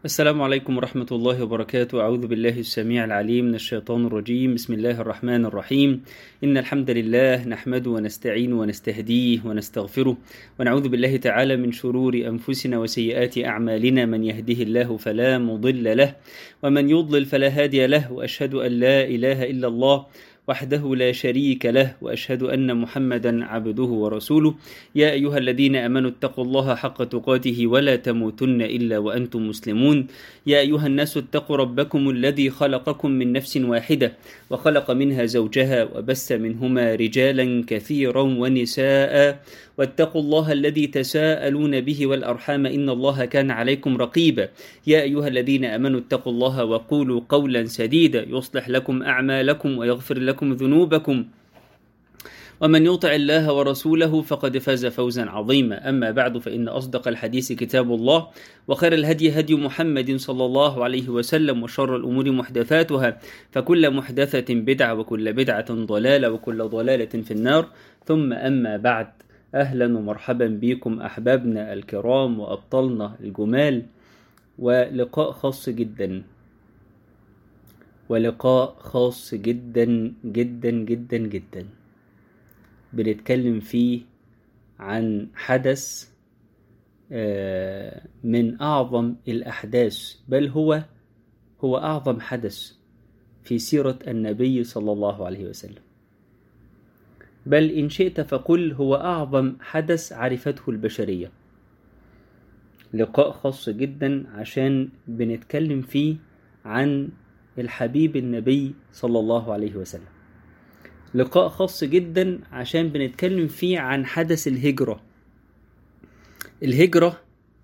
السلام عليكم ورحمة الله وبركاته أعوذ بالله السميع العليم من الشيطان الرجيم بسم الله الرحمن الرحيم إن الحمد لله نحمده ونستعين ونستهديه ونستغفره ونعوذ بالله تعالى من شرور أنفسنا وسيئات أعمالنا من يهده الله فلا مضل له ومن يضلل فلا هادي له وأشهد أن لا إله إلا الله وحده لا شريك له واشهد ان محمدا عبده ورسوله يا ايها الذين امنوا اتقوا الله حق تقاته ولا تموتن الا وانتم مسلمون يا ايها الناس اتقوا ربكم الذي خلقكم من نفس واحده وخلق منها زوجها وبث منهما رجالا كثيرا ونساء واتقوا الله الذي تساءلون به والارحام ان الله كان عليكم رقيبا يا ايها الذين امنوا اتقوا الله وقولوا قولا سديدا يصلح لكم اعمالكم ويغفر لكم ذنوبكم ومن يطع الله ورسوله فقد فاز فوزا عظيما اما بعد فان اصدق الحديث كتاب الله وخير الهدي هدي محمد صلى الله عليه وسلم وشر الامور محدثاتها فكل محدثه بدعه وكل بدعه ضلاله وكل ضلاله في النار ثم اما بعد اهلا ومرحبا بكم احبابنا الكرام وابطالنا الجمال ولقاء خاص جدا ولقاء خاص جدا جدا جدا جدا بنتكلم فيه عن حدث من اعظم الاحداث بل هو هو اعظم حدث في سيره النبي صلى الله عليه وسلم بل ان شئت فقل هو اعظم حدث عرفته البشريه لقاء خاص جدا عشان بنتكلم فيه عن الحبيب النبي صلى الله عليه وسلم لقاء خاص جدا عشان بنتكلم فيه عن حدث الهجرة الهجرة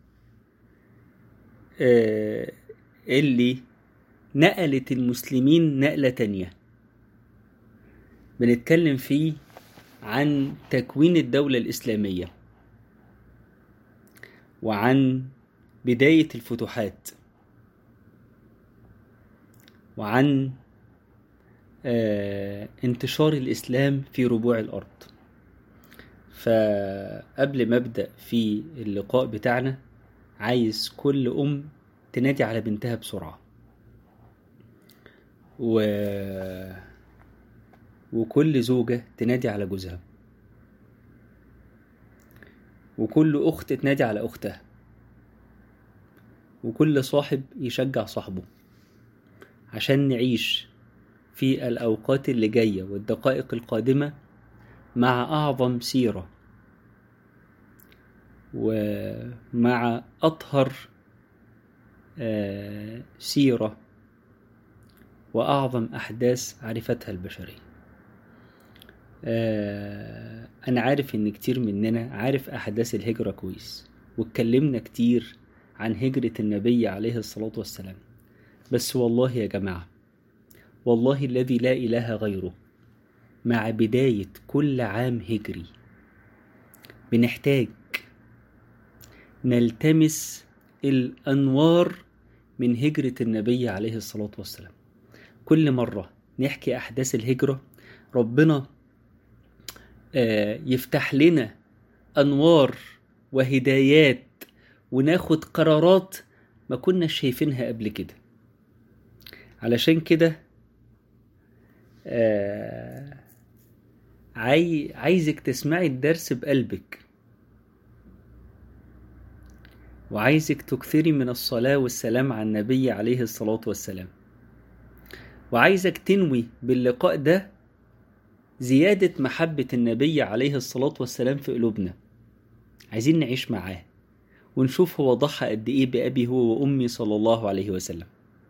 آه اللي نقلت المسلمين نقلة تانية بنتكلم فيه عن تكوين الدولة الإسلامية وعن بداية الفتوحات وعن آه انتشار الإسلام في ربوع الأرض فقبل ما أبدأ في اللقاء بتاعنا عايز كل أم تنادي على بنتها بسرعة و... وكل زوجة تنادي على جوزها وكل أخت تنادي على أختها وكل صاحب يشجع صاحبه عشان نعيش في الأوقات اللي جاية والدقائق القادمة مع أعظم سيرة ومع أطهر سيرة وأعظم أحداث عرفتها البشرية أنا عارف إن كتير مننا عارف أحداث الهجرة كويس واتكلمنا كتير عن هجرة النبي عليه الصلاة والسلام بس والله يا جماعة والله الذي لا إله غيره مع بداية كل عام هجري بنحتاج نلتمس الأنوار من هجرة النبي عليه الصلاة والسلام كل مرة نحكي أحداث الهجرة ربنا يفتح لنا أنوار وهدايات وناخد قرارات ما كنا شايفينها قبل كده علشان كده آه عاي... عايزك تسمعي الدرس بقلبك وعايزك تكثري من الصلاة والسلام على النبي عليه الصلاة والسلام وعايزك تنوي باللقاء ده زيادة محبة النبي عليه الصلاة والسلام في قلوبنا عايزين نعيش معاه ونشوف هو ضحى قد ايه بأبي هو وأمي صلى الله عليه وسلم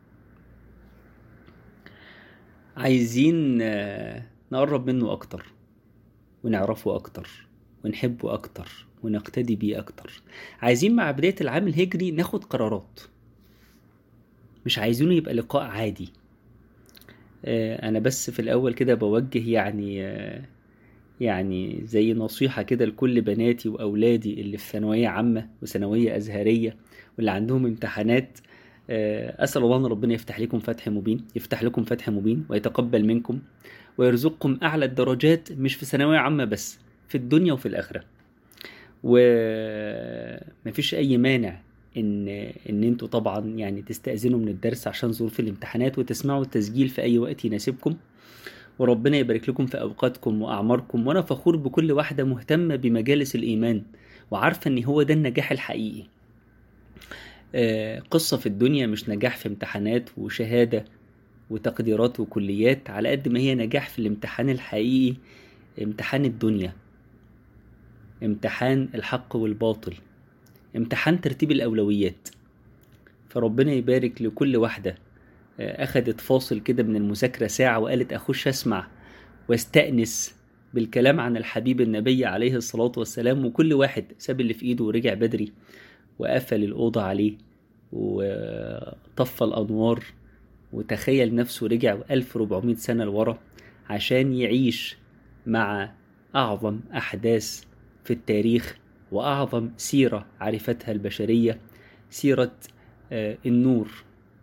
عايزين نقرب منه أكتر ونعرفه أكتر ونحبه أكتر ونقتدي بيه أكتر عايزين مع بداية العام الهجري ناخد قرارات مش عايزينه يبقى لقاء عادي أنا بس في الأول كده بوجه يعني يعني زي نصيحة كده لكل بناتي وأولادي اللي في ثانوية عامة وثانوية أزهرية واللي عندهم امتحانات أسأل الله أن ربنا يفتح لكم فتح مبين يفتح لكم فتح مبين ويتقبل منكم ويرزقكم أعلى الدرجات مش في ثانوية عامة بس في الدنيا وفي الآخرة ومفيش أي مانع ان ان انتوا طبعا يعني تستأذنوا من الدرس عشان ظروف الامتحانات وتسمعوا التسجيل في اي وقت يناسبكم وربنا يبارك لكم في اوقاتكم واعماركم وانا فخور بكل واحده مهتمه بمجالس الايمان وعارفه ان هو ده النجاح الحقيقي آه، قصه في الدنيا مش نجاح في امتحانات وشهاده وتقديرات وكليات على قد ما هي نجاح في الامتحان الحقيقي امتحان الدنيا امتحان الحق والباطل امتحان ترتيب الأولويات فربنا يبارك لكل واحدة آه، أخدت فاصل كده من المذاكرة ساعة وقالت أخش أسمع واستأنس بالكلام عن الحبيب النبي عليه الصلاة والسلام وكل واحد ساب اللي في إيده ورجع بدري وقفل الأوضة عليه وطفى الأنوار وتخيل نفسه رجع 1400 سنة لورا عشان يعيش مع أعظم أحداث في التاريخ وأعظم سيرة عرفتها البشرية سيرة آه، النور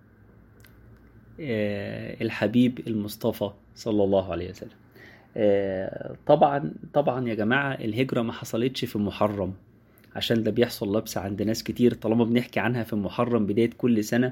آه، الحبيب المصطفى صلى الله عليه وسلم آه، طبعا طبعا يا جماعة الهجرة ما حصلتش في محرم عشان ده بيحصل لبس عند ناس كتير طالما بنحكي عنها في محرم بداية كل سنة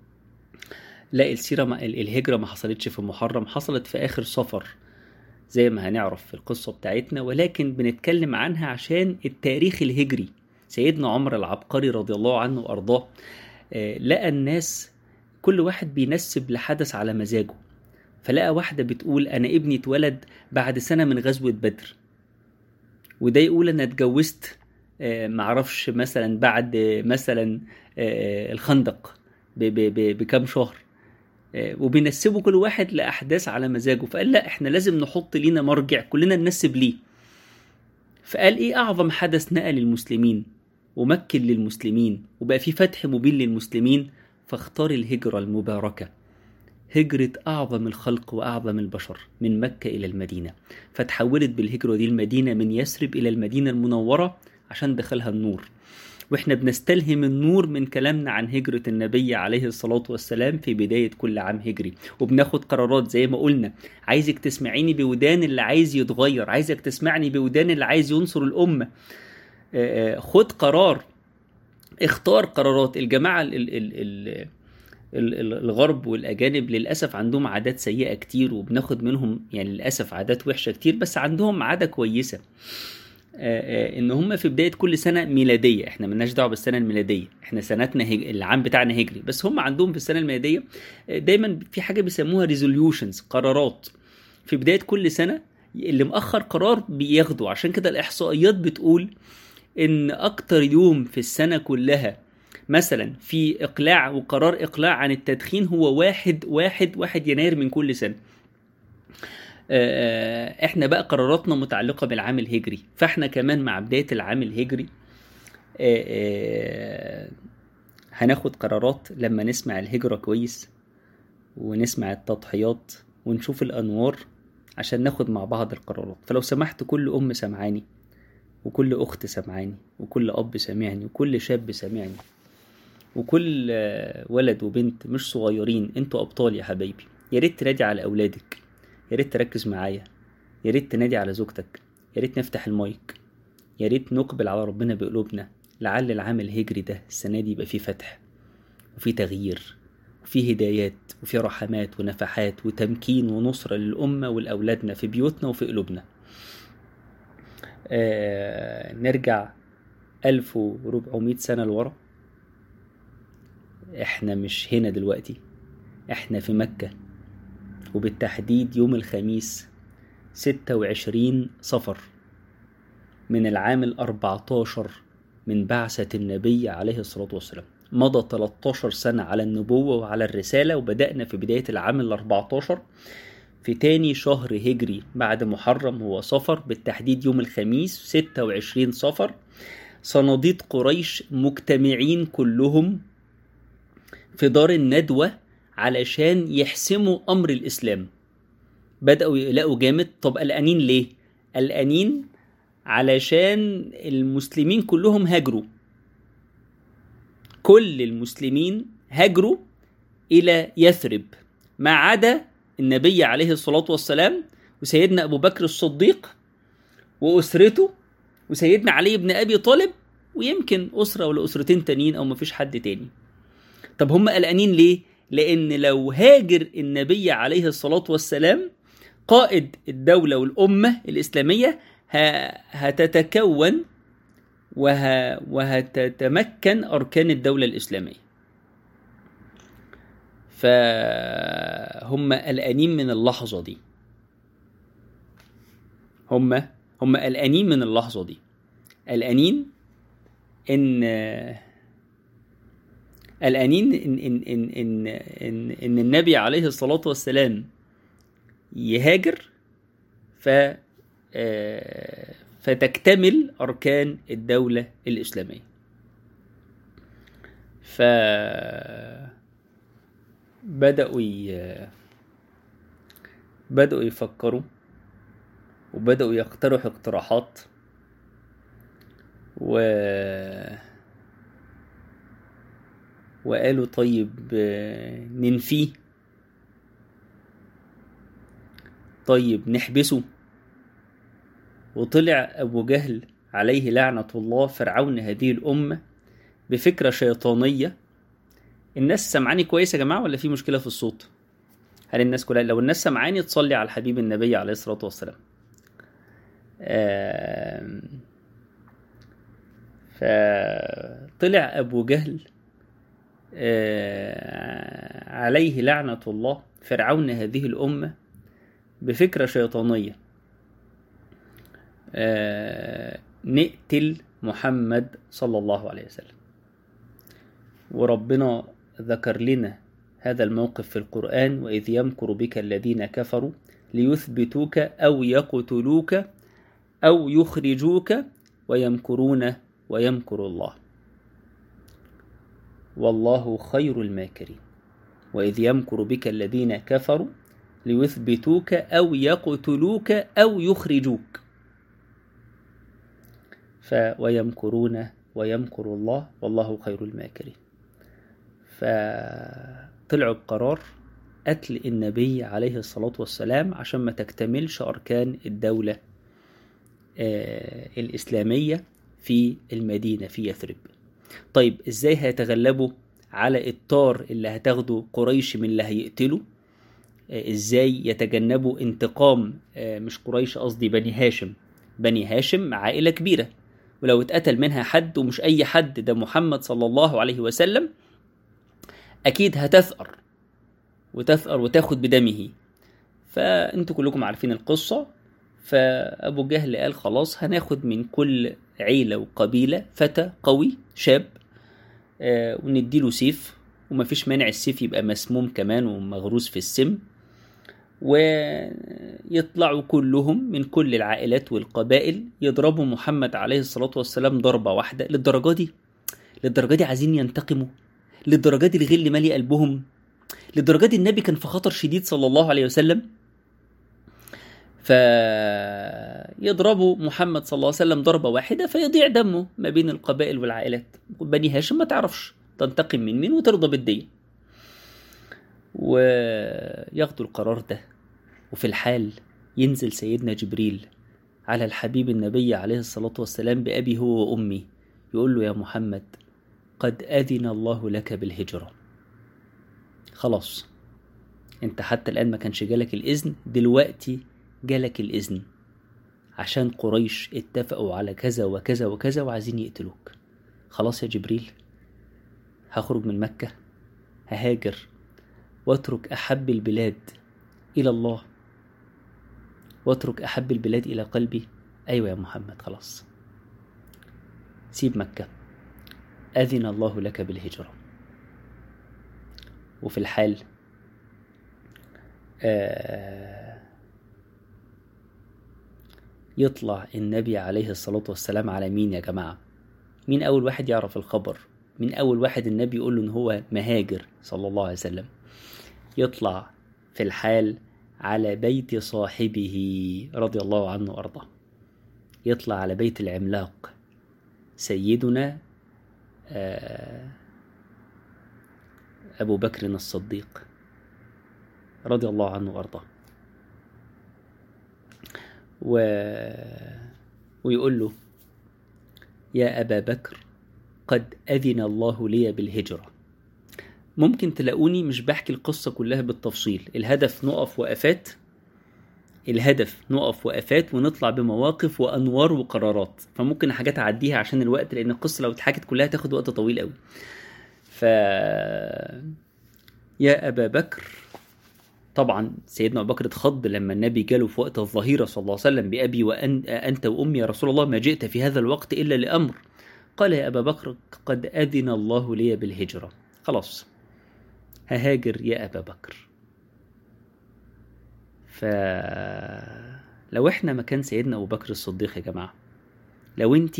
لا السيرة ما الهجرة ما حصلتش في محرم حصلت في آخر صفر زي ما هنعرف في القصة بتاعتنا ولكن بنتكلم عنها عشان التاريخ الهجري سيدنا عمر العبقري رضي الله عنه وأرضاه آه، لقى الناس كل واحد بينسب لحدث على مزاجه فلقى واحدة بتقول أنا ابني اتولد بعد سنة من غزوة بدر وده يقول أنا اتجوزت آه، معرفش مثلا بعد مثلا آه، الخندق بكام شهر آه، وبينسبوا كل واحد لاحداث على مزاجه فقال لا احنا لازم نحط لينا مرجع كلنا ننسب ليه فقال ايه اعظم حدث نقل المسلمين ومكن للمسلمين وبقى في فتح مبين للمسلمين فاختار الهجرة المباركة هجرة أعظم الخلق وأعظم البشر من مكة إلى المدينة فتحولت بالهجرة دي المدينة من يثرب إلى المدينة المنورة عشان دخلها النور واحنا بنستلهم النور من كلامنا عن هجرة النبي عليه الصلاة والسلام في بداية كل عام هجري وبناخد قرارات زي ما قلنا عايزك تسمعيني بودان اللي عايز يتغير عايزك تسمعني بودان اللي عايز ينصر الأمة آه، آه، خد قرار اختار قرارات الجماعة ال ال ال الغرب والاجانب للاسف عندهم عادات سيئه كتير وبناخد منهم يعني للاسف عادات وحشه كتير بس عندهم عاده كويسه آه، آه، ان هم في بدايه كل سنه ميلاديه احنا ملناش دعوه بالسنه الميلاديه احنا سنتنا هج... العام بتاعنا هجري بس هم عندهم في السنه الميلاديه آه، دايما في حاجه بيسموها ريزوليوشنز قرارات في بدايه كل سنه اللي مأخر قرار بياخده عشان كده الاحصائيات بتقول ان اكتر يوم في السنه كلها مثلا في اقلاع وقرار اقلاع عن التدخين هو واحد واحد واحد يناير من كل سنه آه، احنا بقى قراراتنا متعلقة بالعام الهجري فاحنا كمان مع بداية العام الهجري آه، آه، هناخد قرارات لما نسمع الهجرة كويس ونسمع التضحيات ونشوف الأنوار عشان ناخد مع بعض القرارات فلو سمحت كل أم سمعاني وكل أخت سمعاني وكل أب سامعني وكل شاب سامعني وكل ولد وبنت مش صغيرين انتوا أبطال يا حبايبي يا ريت تنادي على أولادك يا ريت تركز معايا يا ريت تنادي على زوجتك يا ريت نفتح المايك يا ريت نقبل على ربنا بقلوبنا لعل العام الهجري ده السنة دي يبقى فيه فتح وفيه تغيير وفيه هدايات وفيه رحمات ونفحات وتمكين ونصرة للأمة ولأولادنا في بيوتنا وفي قلوبنا آه نرجع ألف وربعمية سنة لورا احنا مش هنا دلوقتي احنا في مكة وبالتحديد يوم الخميس ستة وعشرين صفر من العام الأربعتاشر من بعثة النبي عليه الصلاة والسلام مضى 13 سنة على النبوة وعلى الرسالة وبدأنا في بداية العام الأربعتاشر في تاني شهر هجري بعد محرم هو صفر بالتحديد يوم الخميس 26 صفر صناديد قريش مجتمعين كلهم في دار الندوة علشان يحسموا امر الاسلام بداوا يلاقوا جامد طب قلقانين ليه قلقانين علشان المسلمين كلهم هاجروا كل المسلمين هاجروا الى يثرب ما عدا النبي عليه الصلاه والسلام وسيدنا ابو بكر الصديق واسرته وسيدنا علي بن ابي طالب ويمكن أسرة ولا أسرتين تانيين أو مفيش حد تاني طب هم قلقانين ليه؟ لأن لو هاجر النبي عليه الصلاة والسلام قائد الدولة والأمة الإسلامية هتتكون وه... وهتتمكن أركان الدولة الإسلامية فهم قلقانين من اللحظة دي هم هم قلقانين من اللحظة دي قلقانين إن قلقانين إن إن إن إن إن, إن النبي عليه الصلاة والسلام يهاجر ف فتكتمل أركان الدولة الإسلامية ف بدأوا ي... بدأوا يفكروا وبدأوا يقترحوا اقتراحات و وقالوا طيب ننفيه طيب نحبسه وطلع أبو جهل عليه لعنة الله فرعون هذه الأمة بفكرة شيطانية الناس سمعاني كويس يا جماعة ولا في مشكلة في الصوت؟ هل الناس كلها لو الناس سمعاني تصلي على الحبيب النبي عليه الصلاة والسلام فطلع أبو جهل عليه لعنة الله فرعون هذه الأمة بفكرة شيطانية نقتل محمد صلى الله عليه وسلم وربنا ذكر لنا هذا الموقف في القرآن وإذ يمكر بك الذين كفروا ليثبتوك أو يقتلوك أو يخرجوك ويمكرون ويمكر الله والله خير الماكرين وإذ يمكر بك الذين كفروا ليثبتوك أو يقتلوك أو يخرجوك ف ويمكرون ويمكر الله والله خير الماكرين فطلعوا بقرار قتل النبي عليه الصلاة والسلام عشان ما تكتملش أركان الدولة الإسلامية في المدينة في يثرب طيب إزاي هيتغلبوا على الطار اللي هتاخده قريش من اللي هيقتله إزاي يتجنبوا انتقام مش قريش قصدي بني هاشم بني هاشم عائلة كبيرة ولو اتقتل منها حد ومش أي حد ده محمد صلى الله عليه وسلم أكيد هتثأر وتثأر وتاخد بدمه فأنتوا كلكم عارفين القصة فأبو جهل قال خلاص هناخد من كل عيلة وقبيلة فتى قوي شاب آه ونديله سيف ومفيش مانع السيف يبقى مسموم كمان ومغروس في السم ويطلعوا كلهم من كل العائلات والقبائل يضربوا محمد عليه الصلاة والسلام ضربة واحدة للدرجة دي للدرجة دي عايزين ينتقموا للدرجة دي الغل مالي قلبهم للدرجة دي النبي كان في خطر شديد صلى الله عليه وسلم فيضربوا محمد صلى الله عليه وسلم ضربة واحدة فيضيع دمه ما بين القبائل والعائلات بني هاشم ما تعرفش تنتقم من مين وترضى بالدية وياخدوا القرار ده وفي الحال ينزل سيدنا جبريل على الحبيب النبي عليه الصلاة والسلام بأبي هو وأمي يقول له يا محمد قد أذن الله لك بالهجرة خلاص انت حتى الآن ما كانش جالك الإذن دلوقتي جالك الإذن عشان قريش اتفقوا على كذا وكذا وكذا وعايزين يقتلوك خلاص يا جبريل هخرج من مكة ههاجر واترك أحب البلاد إلى الله واترك أحب البلاد إلى قلبي أيوة يا محمد خلاص سيب مكة أذن الله لك بالهجرة وفي الحال آه يطلع النبي عليه الصلاة والسلام على مين يا جماعة مين أول واحد يعرف الخبر مين أول واحد النبي يقول له إن هو مهاجر صلى الله عليه وسلم يطلع في الحال على بيت صاحبه رضي الله عنه وأرضاه يطلع على بيت العملاق سيدنا أبو بكر الصديق رضي الله عنه وأرضاه و... ويقول له يا أبا بكر قد أذن الله لي بالهجرة ممكن تلاقوني مش بحكي القصة كلها بالتفصيل الهدف نقف وقفات الهدف نقف وقفات ونطلع بمواقف وانوار وقرارات فممكن حاجات اعديها عشان الوقت لان القصه لو اتحكت كلها تاخد وقت طويل قوي ف يا ابا بكر طبعا سيدنا ابو بكر اتخض لما النبي جاله في وقت الظهيره صلى الله عليه وسلم بابي وانت وامي يا رسول الله ما جئت في هذا الوقت الا لامر قال يا ابا بكر قد اذن الله لي بالهجره خلاص ههاجر يا ابا بكر ف لو احنا مكان سيدنا ابو بكر الصديق يا جماعه لو انت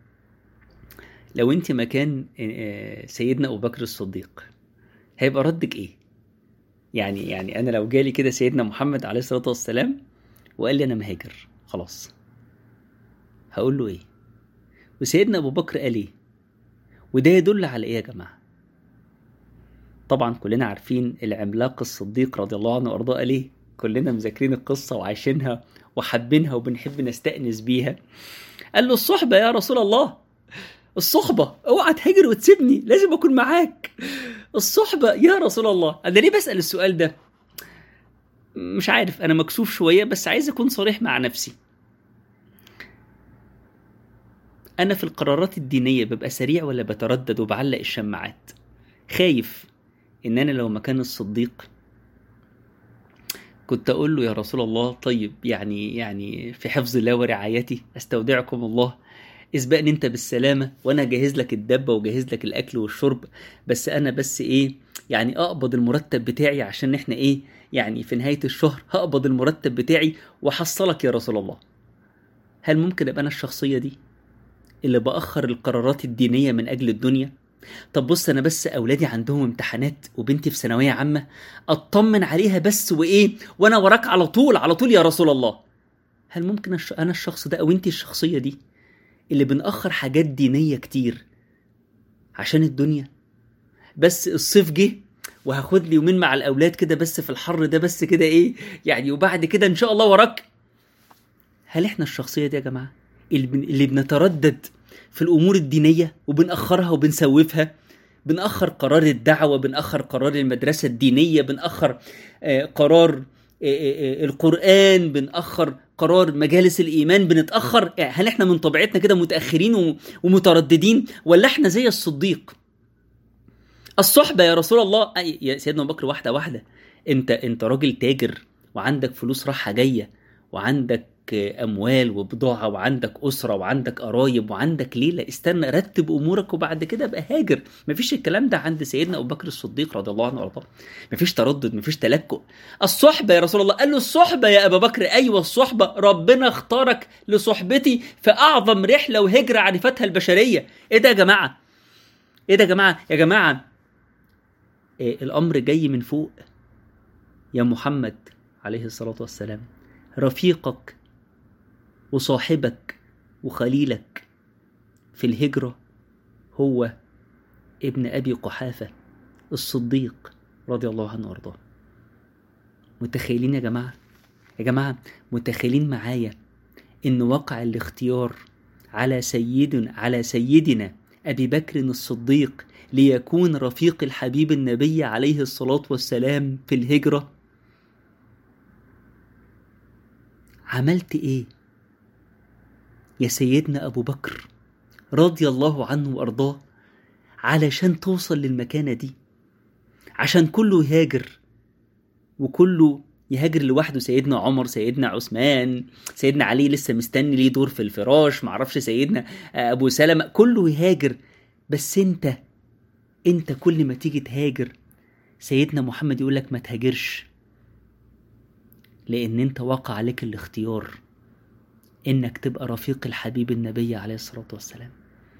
لو انت مكان سيدنا ابو بكر الصديق هيبقى ردك ايه يعني يعني انا لو جالي كده سيدنا محمد عليه الصلاه والسلام وقال لي انا مهاجر خلاص هقول له ايه وسيدنا ابو بكر قال ايه وده يدل على ايه يا جماعه طبعا كلنا عارفين العملاق الصديق رضي الله عنه وارضاه قال ايه كلنا مذاكرين القصه وعايشينها وحابينها وبنحب نستأنس بيها قال له الصحبه يا رسول الله الصحبه اوعى تهاجر وتسيبني لازم اكون معاك الصحبه يا رسول الله انا ليه بسأل السؤال ده مش عارف انا مكسوف شويه بس عايز اكون صريح مع نفسي انا في القرارات الدينيه ببقى سريع ولا بتردد وبعلق الشماعات خايف ان انا لو مكان الصديق كنت اقول له يا رسول الله طيب يعني يعني في حفظ الله ورعايتي استودعكم الله اسبقني انت بالسلامه وانا جاهز لك الدبه وجاهز لك الاكل والشرب بس انا بس ايه يعني اقبض المرتب بتاعي عشان احنا ايه يعني في نهايه الشهر هقبض المرتب بتاعي واحصلك يا رسول الله هل ممكن ابقى انا الشخصيه دي اللي باخر القرارات الدينيه من اجل الدنيا طب بص انا بس اولادي عندهم امتحانات وبنتي في ثانويه عامه اطمن عليها بس وايه وانا وراك على طول على طول يا رسول الله هل ممكن الش... انا الشخص ده او انت الشخصيه دي اللي بنأخر حاجات دينيه كتير عشان الدنيا بس الصيف جه وهاخد لي يومين مع الاولاد كده بس في الحر ده بس كده ايه يعني وبعد كده ان شاء الله وراك هل احنا الشخصيه دي يا جماعه اللي, بن... اللي بنتردد في الامور الدينيه وبنأخرها وبنسوفها بنأخر قرار الدعوه بنأخر قرار المدرسه الدينيه بنأخر آه قرار آه آه القران بنأخر قرار مجالس الايمان بنتأخر هل احنا من طبيعتنا كده متأخرين ومترددين ولا احنا زي الصديق الصحبه يا رسول الله يا سيدنا ابو بكر واحده واحده انت انت راجل تاجر وعندك فلوس رايحه جايه وعندك اموال وبضاعه وعندك اسره وعندك قرايب وعندك ليله استنى رتب امورك وبعد كده ابقى هاجر مفيش الكلام ده عند سيدنا ابو بكر الصديق رضي الله عنه وارضاه مفيش تردد مفيش تلكؤ الصحبه يا رسول الله قال له الصحبه يا ابا بكر ايوه الصحبه ربنا اختارك لصحبتي في اعظم رحله وهجره عرفتها البشريه ايه ده يا جماعه ايه ده يا جماعه يا جماعه إيه الامر جاي من فوق يا محمد عليه الصلاه والسلام رفيقك وصاحبك وخليلك في الهجرة هو ابن أبي قحافة الصديق رضي الله عنه وارضاه متخيلين يا جماعة يا جماعة متخيلين معايا إن وقع الاختيار على سيد على سيدنا أبي بكر الصديق ليكون رفيق الحبيب النبي عليه الصلاة والسلام في الهجرة عملت إيه؟ يا سيدنا أبو بكر رضي الله عنه وأرضاه علشان توصل للمكانة دي عشان كله يهاجر وكله يهاجر لوحده سيدنا عمر سيدنا عثمان سيدنا علي لسه مستني ليه دور في الفراش معرفش سيدنا أبو سلمة كله يهاجر بس انت انت كل ما تيجي تهاجر سيدنا محمد يقول لك ما تهاجرش لان انت وقع عليك الاختيار انك تبقى رفيق الحبيب النبي عليه الصلاه والسلام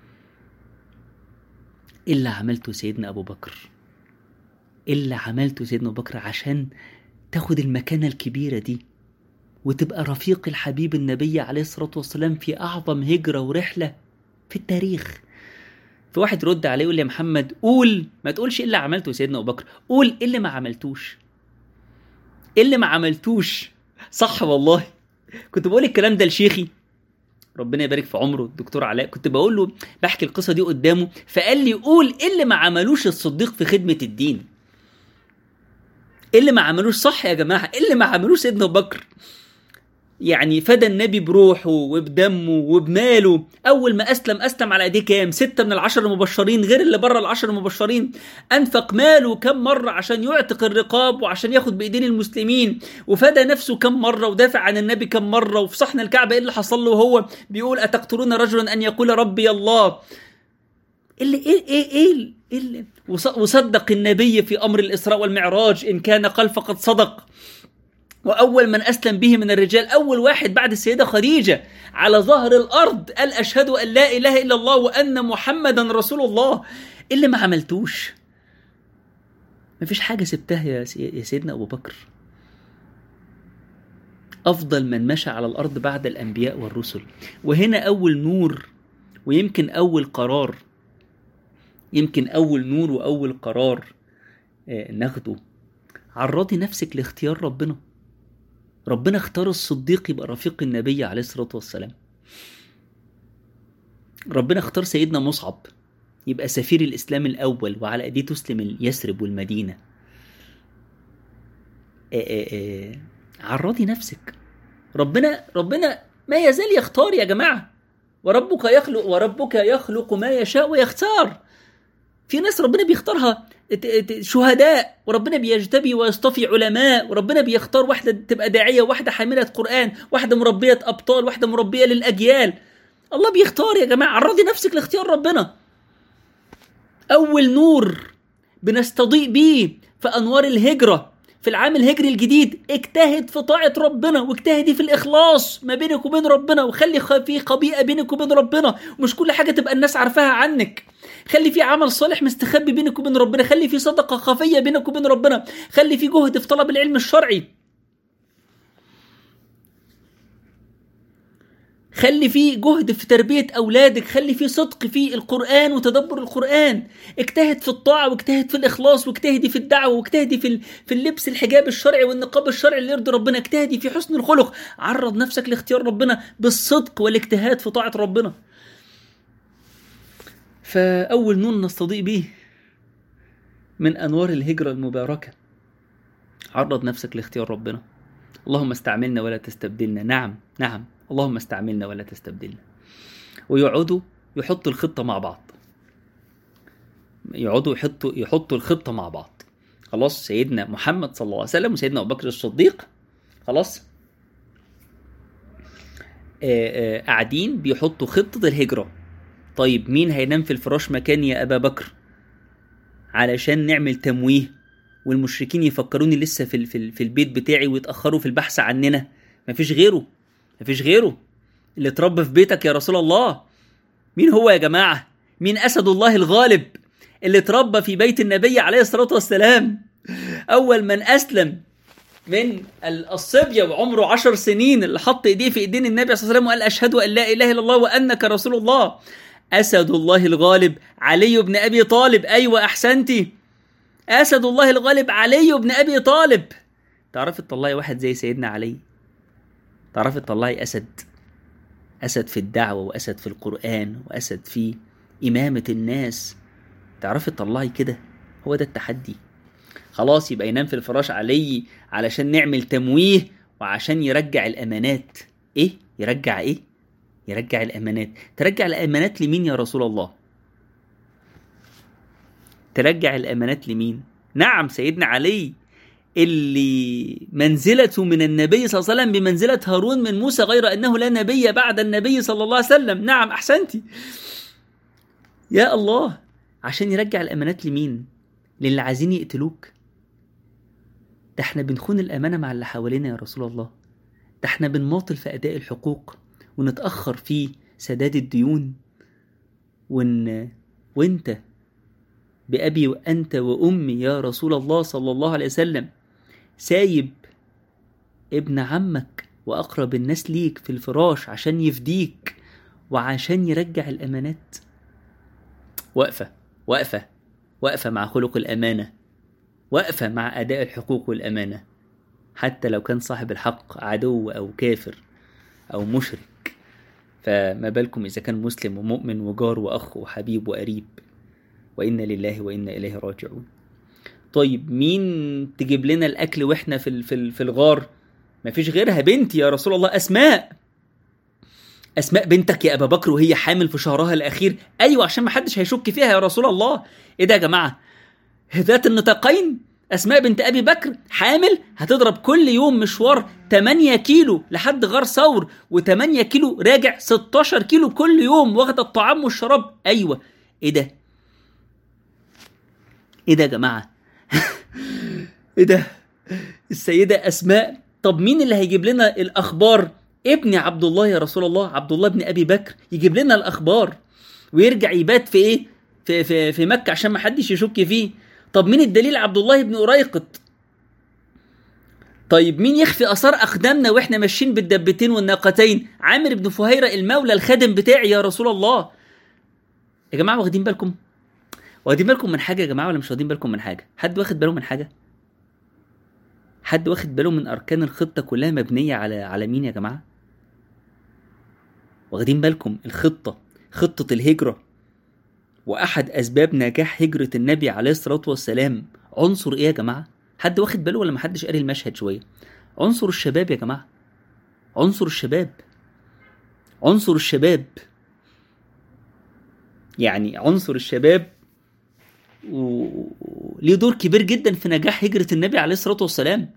الا عملته سيدنا ابو بكر الا عملته سيدنا ابو بكر عشان تاخد المكانه الكبيره دي وتبقى رفيق الحبيب النبي عليه الصلاه والسلام في اعظم هجره ورحله في التاريخ في واحد رد عليه يقول لي يا محمد قول ما تقولش ايه اللي عملته سيدنا ابو بكر قول ايه اللي ما عملتوش ايه اللي ما عملتوش صح والله كنت بقول الكلام ده لشيخي ربنا يبارك في عمره الدكتور علاء كنت بقول له بحكي القصه دي قدامه فقال لي قول ايه اللي ما عملوش الصديق في خدمه الدين ايه اللي ما عملوش صح يا جماعه ايه اللي ما عملوش سيدنا ابو بكر يعني فدى النبي بروحه وبدمه وبماله اول ما اسلم اسلم على ايديه كام ستة من العشر المبشرين غير اللي بره العشر المبشرين انفق ماله كم مرة عشان يعتق الرقاب وعشان ياخد بايدين المسلمين وفدى نفسه كم مرة ودافع عن النبي كم مرة وفي صحن الكعبة ايه اللي حصل له وهو بيقول اتقتلون رجلا ان يقول ربي الله اللي ايه ايه ايه, إيه اللي وصدق النبي في امر الاسراء والمعراج ان كان قال فقد صدق وأول من أسلم به من الرجال أول واحد بعد السيدة خديجة على ظهر الأرض قال أشهد أن لا إله إلا الله وأن محمدا رسول الله اللي ما عملتوش مفيش حاجة سبتها يا سيدنا أبو بكر أفضل من مشى على الأرض بعد الأنبياء والرسل وهنا أول نور ويمكن أول قرار يمكن أول نور وأول قرار ناخده عرضي نفسك لاختيار ربنا ربنا اختار الصديق يبقى رفيق النبي عليه الصلاة والسلام ربنا اختار سيدنا مصعب يبقى سفير الإسلام الأول وعلى أيديه تسلم يثرب والمدينة آآ آآ عرضي نفسك ربنا ربنا ما يزال يختار يا جماعة وربك يخلق وربك يخلق ما يشاء ويختار في ناس ربنا بيختارها شهداء وربنا بيجتبي ويصطفي علماء وربنا بيختار واحدة تبقى داعية واحدة حاملة قرآن واحدة مربية أبطال واحدة مربية للأجيال الله بيختار يا جماعة عرضي نفسك لاختيار ربنا أول نور بنستضيء بيه في أنوار الهجرة في العام الهجري الجديد اجتهد في طاعة ربنا واجتهدي في الإخلاص ما بينك وبين ربنا وخلي في خبيئة بينك وبين ربنا مش كل حاجة تبقى الناس عارفاها عنك خلي في عمل صالح مستخبي بينك وبين ربنا خلي في صدقة خفية بينك وبين ربنا خلي في جهد في طلب العلم الشرعي خلي في جهد في تربية أولادك خلي في صدق في القرآن وتدبر القرآن اجتهد في الطاعة واجتهد في الإخلاص واجتهدي في الدعوة واجتهدي في في اللبس الحجاب الشرعي والنقاب الشرعي اللي يرضي ربنا اجتهدي في حسن الخلق عرض نفسك لاختيار ربنا بالصدق والاجتهاد في طاعة ربنا فأول نون نستضيء به من أنوار الهجرة المباركة عرض نفسك لاختيار ربنا اللهم استعملنا ولا تستبدلنا نعم نعم اللهم استعملنا ولا تستبدلنا ويقعدوا يحطوا الخطة مع بعض يقعدوا يحطوا يحطوا الخطة مع بعض خلاص سيدنا محمد صلى الله عليه وسلم وسيدنا أبو بكر الصديق خلاص قاعدين بيحطوا خطة الهجرة طيب مين هينام في الفراش مكاني يا أبا بكر علشان نعمل تمويه والمشركين يفكروني لسه في في, في البيت بتاعي ويتأخروا في البحث عننا مفيش غيره مفيش غيره اللي اتربى في بيتك يا رسول الله مين هو يا جماعة مين أسد الله الغالب اللي اتربى في بيت النبي عليه الصلاة والسلام أول من أسلم من الصبية وعمره عشر سنين اللي حط ايديه في ايدين النبي صلى الله عليه وسلم وقال اشهد ان لا اله الا الله وانك رسول الله اسد الله الغالب علي بن ابي طالب ايوه احسنتي اسد الله الغالب علي بن ابي طالب تعرفي تطلعي واحد زي سيدنا علي تعرفي تطلعي اسد اسد في الدعوه واسد في القران واسد في امامه الناس تعرفي تطلعي كده هو ده التحدي خلاص يبقى ينام في الفراش علي علشان نعمل تمويه وعشان يرجع الامانات ايه يرجع ايه يرجع الامانات ترجع الامانات لمين يا رسول الله ترجع الامانات لمين نعم سيدنا علي اللي منزلته من النبي صلى الله عليه وسلم بمنزلة هارون من موسى غير أنه لا نبي بعد النبي صلى الله عليه وسلم نعم أحسنتي يا الله عشان يرجع الأمانات لمين للي عايزين يقتلوك ده احنا بنخون الأمانة مع اللي حوالينا يا رسول الله ده احنا بنماطل في أداء الحقوق ونتأخر في سداد الديون ون... وانت بأبي وأنت وأمي يا رسول الله صلى الله عليه وسلم سايب ابن عمك وأقرب الناس ليك في الفراش عشان يفديك وعشان يرجع الأمانات وقفة وقفة وقفة مع خلق الأمانة وقفة مع أداء الحقوق والأمانة حتى لو كان صاحب الحق عدو أو كافر أو مشرك فما بالكم إذا كان مسلم ومؤمن وجار وأخ وحبيب وقريب وإنا لله وإنا إليه راجعون طيب مين تجيب لنا الأكل وإحنا في, ال- في, ال- في الغار مفيش غيرها بنتي يا رسول الله أسماء أسماء بنتك يا أبا بكر وهي حامل في شهرها الأخير أيوة عشان ما حدش هيشك فيها يا رسول الله إيه ده يا جماعة ذات النطاقين أسماء بنت أبي بكر حامل هتضرب كل يوم مشوار 8 كيلو لحد غار ثور و8 كيلو راجع 16 كيلو كل يوم واخدة الطعام والشراب أيوة إيه ده إيه ده يا جماعة إيه ده السيدة أسماء طب مين اللي هيجيب لنا الأخبار ابن عبد الله يا رسول الله عبد الله بن أبي بكر يجيب لنا الأخبار ويرجع يبات في إيه في, في, في مكة عشان ما حدش يشك فيه طب مين الدليل عبد الله بن أريقط طيب مين يخفي اثار اقدامنا واحنا ماشيين بالدبتين والناقتين عامر بن فهيره المولى الخادم بتاعي يا رسول الله يا جماعه واخدين بالكم واخدين بالكم من حاجه يا جماعه ولا مش واخدين بالكم من حاجه حد واخد باله من حاجه حد واخد باله من اركان الخطه كلها مبنيه على على مين يا جماعه واخدين بالكم الخطه خطه الهجره واحد اسباب نجاح هجره النبي عليه الصلاه والسلام عنصر ايه يا جماعه حد واخد باله ولا محدش قاري المشهد شويه عنصر الشباب يا جماعه عنصر الشباب عنصر الشباب يعني عنصر الشباب وليه دور كبير جدا في نجاح هجرة النبي عليه الصلاة والسلام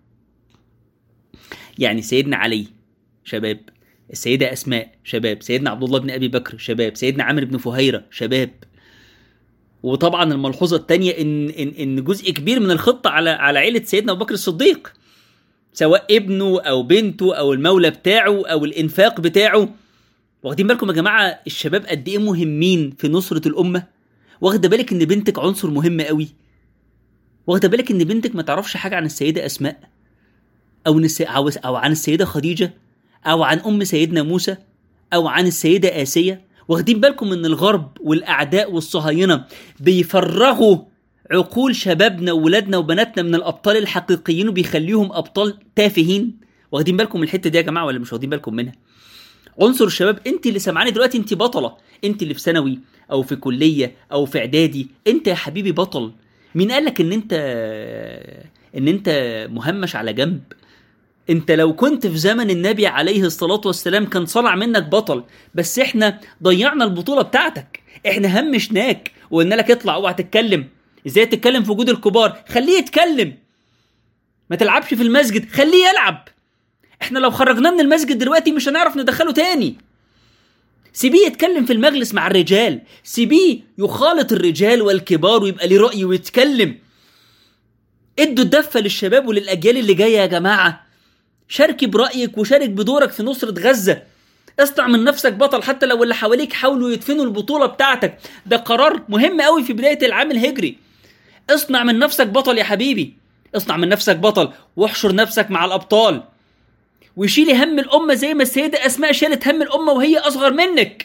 يعني سيدنا علي شباب السيدة أسماء شباب سيدنا عبد الله بن أبي بكر شباب سيدنا عامر بن فهيرة شباب وطبعا الملحوظة الثانية إن إن إن جزء كبير من الخطة على على عيلة سيدنا أبو بكر الصديق سواء ابنه أو بنته أو المولى بتاعه أو الإنفاق بتاعه واخدين بالكم يا جماعة الشباب قد إيه مهمين في نصرة الأمة واخدة بالك إن بنتك عنصر مهم قوي واخدة بالك إن بنتك ما تعرفش حاجة عن السيدة أسماء أو نس... أو أو عن السيدة خديجة أو عن أم سيدنا موسى أو عن السيدة آسية واخدين بالكم ان الغرب والاعداء والصهاينه بيفرغوا عقول شبابنا وولادنا وبناتنا من الابطال الحقيقيين وبيخليهم ابطال تافهين واخدين بالكم من الحته دي يا جماعه ولا مش واخدين بالكم منها عنصر الشباب انت اللي سامعاني دلوقتي انت بطله انت اللي في ثانوي او في كليه او في اعدادي انت يا حبيبي بطل مين قالك ان انت ان انت مهمش على جنب انت لو كنت في زمن النبي عليه الصلاة والسلام كان صنع منك بطل بس احنا ضيعنا البطولة بتاعتك احنا همشناك وقلنا لك اطلع اوعى تتكلم ازاي تتكلم في وجود الكبار خليه يتكلم ما تلعبش في المسجد خليه يلعب احنا لو خرجناه من المسجد دلوقتي مش هنعرف ندخله تاني سيبيه يتكلم في المجلس مع الرجال سيبيه يخالط الرجال والكبار ويبقى ليه رأي ويتكلم ادوا الدفة للشباب وللأجيال اللي جاية يا جماعة شاركي برأيك وشارك بدورك في نصرة غزة اصنع من نفسك بطل حتى لو اللي حواليك حاولوا يدفنوا البطولة بتاعتك ده قرار مهم قوي في بداية العام الهجري اصنع من نفسك بطل يا حبيبي اصنع من نفسك بطل واحشر نفسك مع الأبطال وشيلي هم الأمة زي ما السيدة أسماء شالت هم الأمة وهي أصغر منك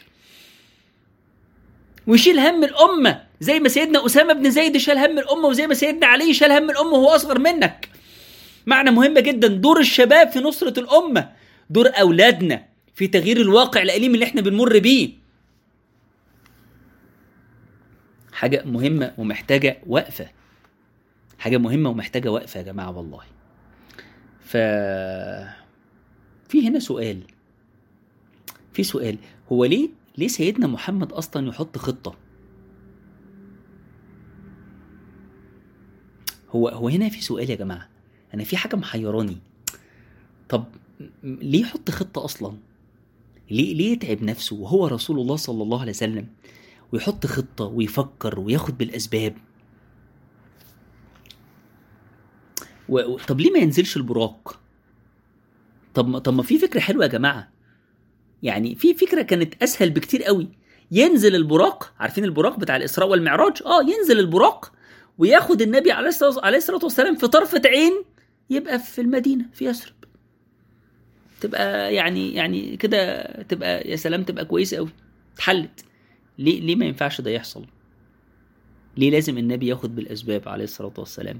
ويشيل هم الأمة زي ما سيدنا أسامة بن زيد شال هم الأمة وزي ما سيدنا علي شال هم الأمة وهو أصغر منك معنى مهم جدا دور الشباب في نصرة الأمة دور أولادنا في تغيير الواقع الأليم اللي احنا بنمر بيه حاجة مهمة ومحتاجة وقفة حاجة مهمة ومحتاجة وقفة يا جماعة والله ف في هنا سؤال في سؤال هو ليه ليه سيدنا محمد أصلا يحط خطة هو هو هنا في سؤال يا جماعة انا في حاجه محيراني طب ليه يحط خطه اصلا ليه ليه يتعب نفسه وهو رسول الله صلى الله عليه وسلم ويحط خطه ويفكر وياخد بالاسباب و... طب ليه ما ينزلش البراق طب طب ما في فكره حلوه يا جماعه يعني في فكره كانت اسهل بكتير قوي ينزل البراق عارفين البراق بتاع الاسراء والمعراج اه ينزل البراق وياخد النبي عليه الصلاه عليه الصلاه والسلام في طرفه عين يبقى في المدينه في يثرب تبقى يعني يعني كده تبقى يا سلام تبقى كويسه قوي اتحلت ليه ليه ما ينفعش ده يحصل ليه لازم النبي ياخد بالاسباب عليه الصلاه والسلام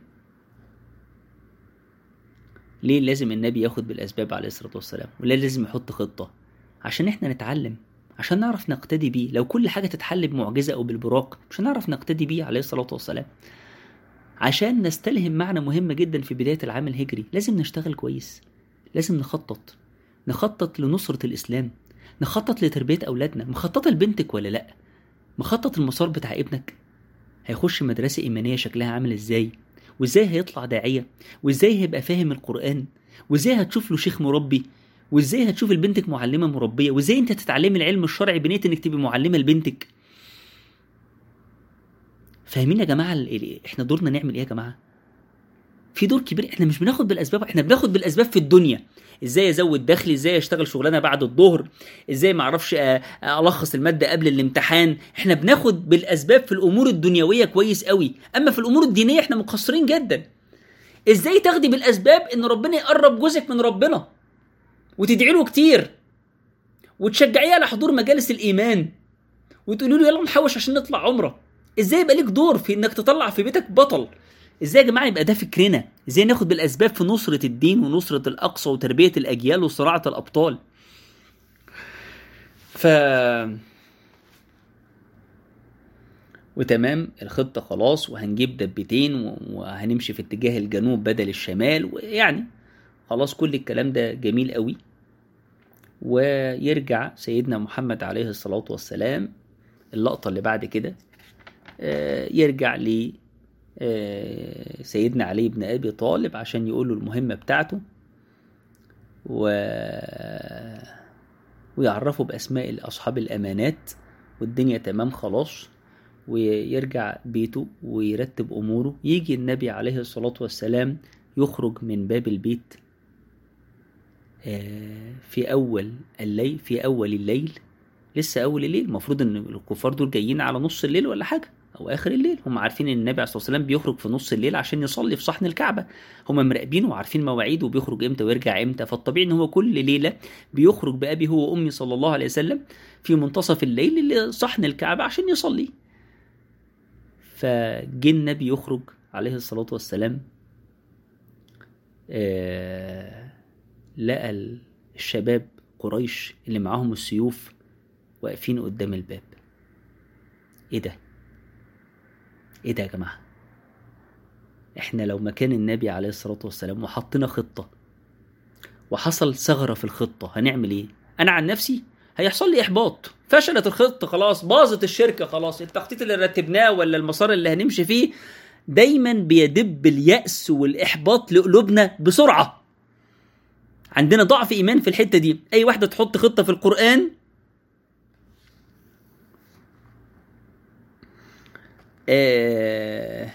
ليه لازم النبي ياخد بالاسباب عليه الصلاه والسلام وليه لازم يحط خطه عشان احنا نتعلم عشان نعرف نقتدي بيه لو كل حاجة تتحل بمعجزة أو بالبراق مش هنعرف نقتدي بيه عليه الصلاة والسلام عشان نستلهم معنى مهم جدا في بداية العام الهجري لازم نشتغل كويس لازم نخطط نخطط لنصرة الإسلام نخطط لتربية أولادنا مخططة لبنتك ولا لأ مخطط المسار بتاع ابنك هيخش مدرسة إيمانية شكلها عامل إزاي وإزاي هيطلع داعية وإزاي هيبقى فاهم القرآن وإزاي هتشوف له شيخ مربي وإزاي هتشوف لبنتك معلمة مربية وإزاي أنت تتعلمي العلم الشرعي بنية إنك تبقي معلمة لبنتك فاهمين يا جماعة ال- ال- إحنا دورنا نعمل إيه يا جماعة في دور كبير احنا مش بناخد بالاسباب احنا بناخد بالاسباب في الدنيا ازاي ازود دخلي ازاي اشتغل شغلانه بعد الظهر ازاي ما اعرفش أ- الخص الماده قبل الامتحان احنا بناخد بالاسباب في الامور الدنيويه كويس قوي اما في الامور الدينيه احنا مقصرين جدا ازاي تاخدي بالاسباب ان ربنا يقرب جوزك من ربنا وتدعي له كتير وتشجعيه على حضور مجالس الايمان وتقولي له يلا نحوش عشان نطلع عمره ازاي يبقى ليك دور في انك تطلع في بيتك بطل ازاي يا جماعه يبقى ده فكرنا ازاي ناخد بالاسباب في نصره الدين ونصره الاقصى وتربيه الاجيال وصراعه الابطال ف وتمام الخطه خلاص وهنجيب دبتين و- وهنمشي في اتجاه الجنوب بدل الشمال ويعني خلاص كل الكلام ده جميل قوي ويرجع سيدنا محمد عليه الصلاه والسلام اللقطه اللي بعد كده آه، يرجع ل آه، سيدنا علي بن ابي طالب عشان يقول له المهمه بتاعته و ويعرفه باسماء اصحاب الامانات والدنيا تمام خلاص ويرجع بيته ويرتب اموره يجي النبي عليه الصلاه والسلام يخرج من باب البيت آه، في اول الليل في اول الليل لسه اول الليل المفروض ان الكفار دول جايين على نص الليل ولا حاجه او اخر الليل هم عارفين ان النبي عليه الصلاه والسلام بيخرج في نص الليل عشان يصلي في صحن الكعبه هم مراقبينه وعارفين مواعيده وبيخرج امتى ويرجع امتى فالطبيعي ان هو كل ليله بيخرج بابي هو وامي صلى الله عليه وسلم في منتصف الليل لصحن الكعبه عشان يصلي فجه النبي يخرج عليه الصلاه والسلام آه لقى الشباب قريش اللي معاهم السيوف واقفين قدام الباب ايه ده ايه ده يا جماعه احنا لو مكان النبي عليه الصلاه والسلام وحطينا خطه وحصل ثغره في الخطه هنعمل ايه انا عن نفسي هيحصل لي احباط فشلت الخطه خلاص باظت الشركه خلاص التخطيط اللي رتبناه ولا المسار اللي هنمشي فيه دايما بيدب اليأس والإحباط لقلوبنا بسرعة عندنا ضعف إيمان في الحتة دي أي واحدة تحط خطة في القرآن آه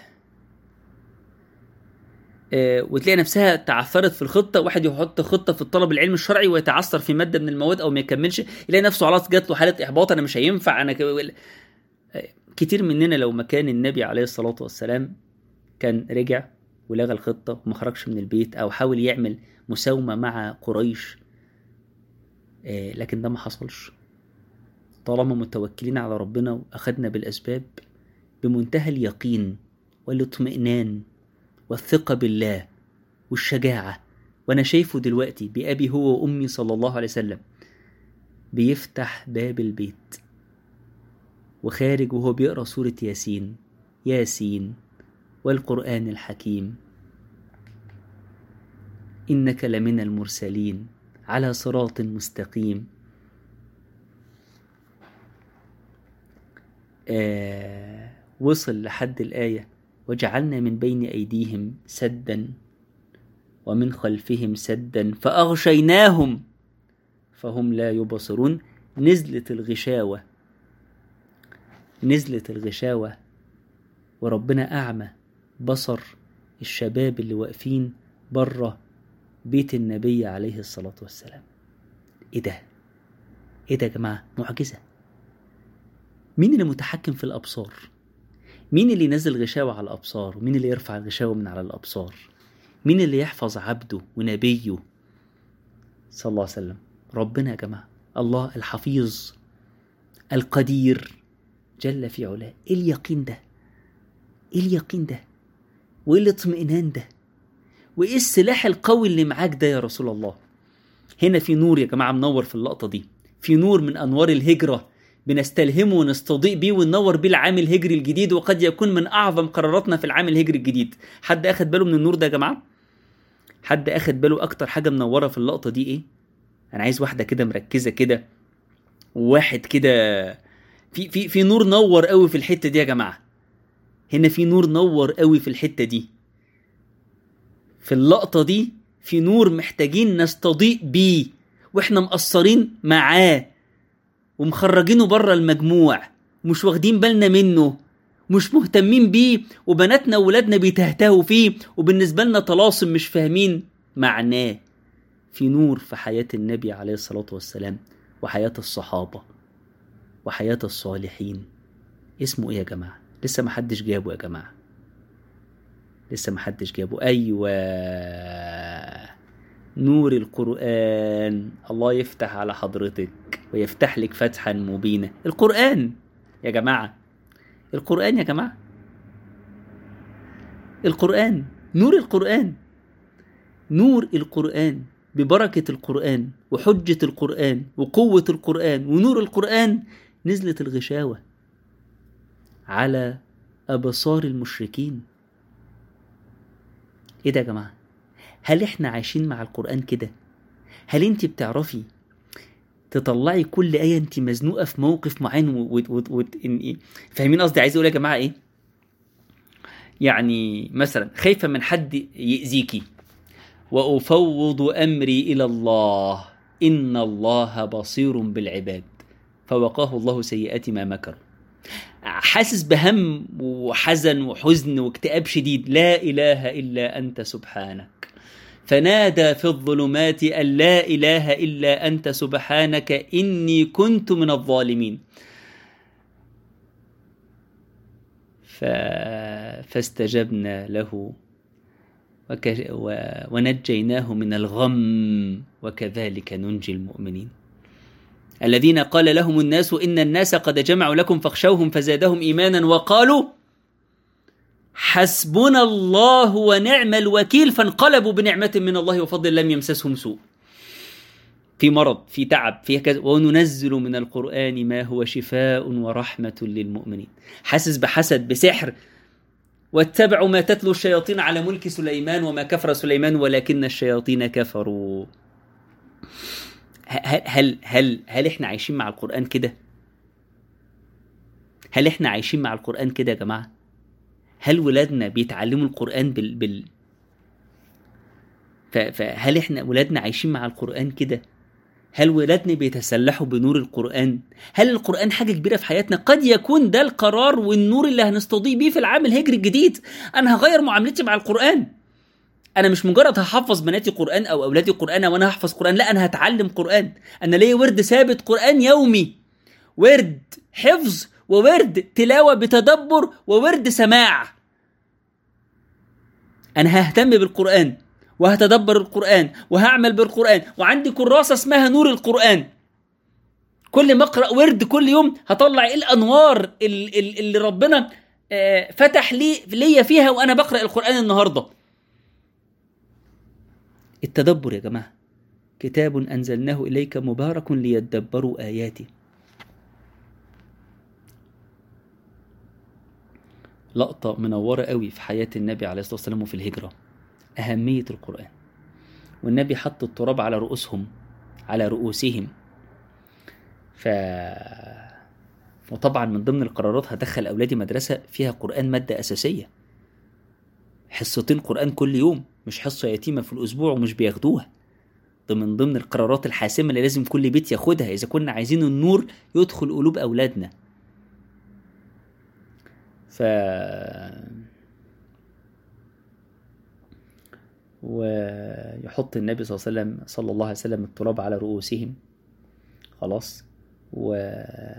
آه وتلاقي نفسها تعثرت في الخطه واحد يحط خطه في الطلب العلم الشرعي ويتعثر في ماده من المواد او ما يكملش يلاقي نفسه خلاص جات له حاله احباط انا مش هينفع انا ك... كتير مننا لو مكان النبي عليه الصلاه والسلام كان رجع ولغى الخطه وما خرجش من البيت او حاول يعمل مساومه مع قريش آه لكن ده ما حصلش طالما متوكلين على ربنا واخدنا بالاسباب بمنتهى اليقين والاطمئنان والثقة بالله والشجاعة وأنا شايفه دلوقتي بأبي هو وأمي صلى الله عليه وسلم بيفتح باب البيت وخارج وهو بيقرأ سورة ياسين ياسين والقرآن الحكيم إنك لمن المرسلين على صراط مستقيم آه وصل لحد الآية وجعلنا من بين أيديهم سدا ومن خلفهم سدا فأغشيناهم فهم لا يبصرون نزلت الغشاوة نزلت الغشاوة وربنا أعمى بصر الشباب اللي واقفين بره بيت النبي عليه الصلاة والسلام إيه ده؟ إيه ده يا جماعة؟ معجزة مين اللي متحكم في الأبصار؟ مين اللي ينزل غشاوة على الأبصار ومين اللي يرفع الغشاوة من على الأبصار مين اللي يحفظ عبده ونبيه صلى الله عليه وسلم ربنا يا جماعة الله الحفيظ القدير جل في علاه ايه اليقين ده ايه اليقين ده وايه الاطمئنان ده وايه السلاح القوي اللي معاك ده يا رسول الله هنا في نور يا جماعة منور في اللقطة دي في نور من انوار الهجره بنستلهمه ونستضيء بيه وننور بيه العام الهجري الجديد وقد يكون من اعظم قراراتنا في العام الهجري الجديد حد اخد باله من النور ده يا جماعه حد اخد باله اكتر حاجه منوره في اللقطه دي ايه انا عايز واحده كده مركزه كده وواحد كده في في في نور نور قوي في الحته دي يا جماعه هنا في نور نور قوي في الحته دي في اللقطه دي في نور محتاجين نستضيء بيه واحنا مقصرين معاه ومخرجينه بره المجموع ومش واخدين بالنا منه مش مهتمين بيه وبناتنا وولادنا بيتهتهوا فيه وبالنسبة لنا طلاسم مش فاهمين معناه في نور في حياة النبي عليه الصلاة والسلام وحياة الصحابة وحياة الصالحين اسمه ايه يا جماعة لسه محدش جابه يا جماعة لسه محدش جابه ايوه نور القرآن الله يفتح على حضرتك ويفتح لك فتحا مبينا القرآن يا جماعة القرآن يا جماعة القرآن نور القرآن نور القرآن ببركة القرآن وحجة القرآن وقوة القرآن ونور القرآن نزلت الغشاوة على أبصار المشركين إيه ده يا جماعة هل إحنا عايشين مع القرآن كده هل أنت بتعرفي تطلعي كل آية أنت مزنوقة في موقف معين و... و... و... و... إن... فاهمين قصدي عايز أقول يا جماعة إيه يعني مثلا خايفة من حد يأذيكي وأفوض أمري إلى الله إن الله بصير بالعباد فوقاه الله سيئات ما مكروا حاسس بهم وحزن وحزن واكتئاب شديد لا إله إلا أنت سبحانك فنادى في الظلمات أن لا إله إلا أنت سبحانك إني كنت من الظالمين ف... فاستجبنا له وك... و... ونجيناه من الغم وكذلك ننجي المؤمنين الذين قال لهم الناس إن الناس قد جمعوا لكم فاخشوهم فزادهم إيمانا وقالوا حسبنا الله ونعم الوكيل فانقلبوا بنعمة من الله وفضل لم يمسسهم سوء في مرض في تعب في كذا وننزل من القرآن ما هو شفاء ورحمة للمؤمنين حاسس بحسد بسحر واتبعوا ما تتلو الشياطين على ملك سليمان وما كفر سليمان ولكن الشياطين كفروا هل هل هل, هل احنا عايشين مع القرآن كده؟ هل احنا عايشين مع القرآن كده يا جماعة؟ هل ولادنا بيتعلموا القرآن بال بال فهل احنا ولادنا عايشين مع القرآن كده؟ هل ولادنا بيتسلحوا بنور القرآن؟ هل القرآن حاجة كبيرة في حياتنا؟ قد يكون ده القرار والنور اللي هنستضيء بيه في العام الهجري الجديد. أنا هغير معاملتي مع القرآن. انا مش مجرد هحفظ بناتي قران او اولادي قران وانا هحفظ قران لا انا هتعلم قران انا ليا ورد ثابت قران يومي ورد حفظ وورد تلاوه بتدبر وورد سماع انا ههتم بالقران وهتدبر القران وهعمل بالقران وعندي كراسه اسمها نور القران كل ما اقرا ورد كل يوم هطلع ايه الانوار اللي ربنا فتح لي ليا فيها وانا بقرا القران النهارده التدبر يا جماعة كتاب أنزلناه إليك مبارك ليدبروا آياته لقطة منورة قوي في حياة النبي عليه الصلاة والسلام وفي الهجرة أهمية القرآن والنبي حط التراب على رؤوسهم على رؤوسهم ف وطبعا من ضمن القرارات هدخل أولادي مدرسة فيها قرآن مادة أساسية حصتين قرآن كل يوم مش حصة يتيمة في الأسبوع ومش بياخدوها ده من ضمن القرارات الحاسمة اللي لازم كل بيت ياخدها إذا كنا عايزين النور يدخل قلوب أولادنا ف ويحط النبي صلى الله عليه وسلم صلى الله عليه وسلم التراب على رؤوسهم خلاص و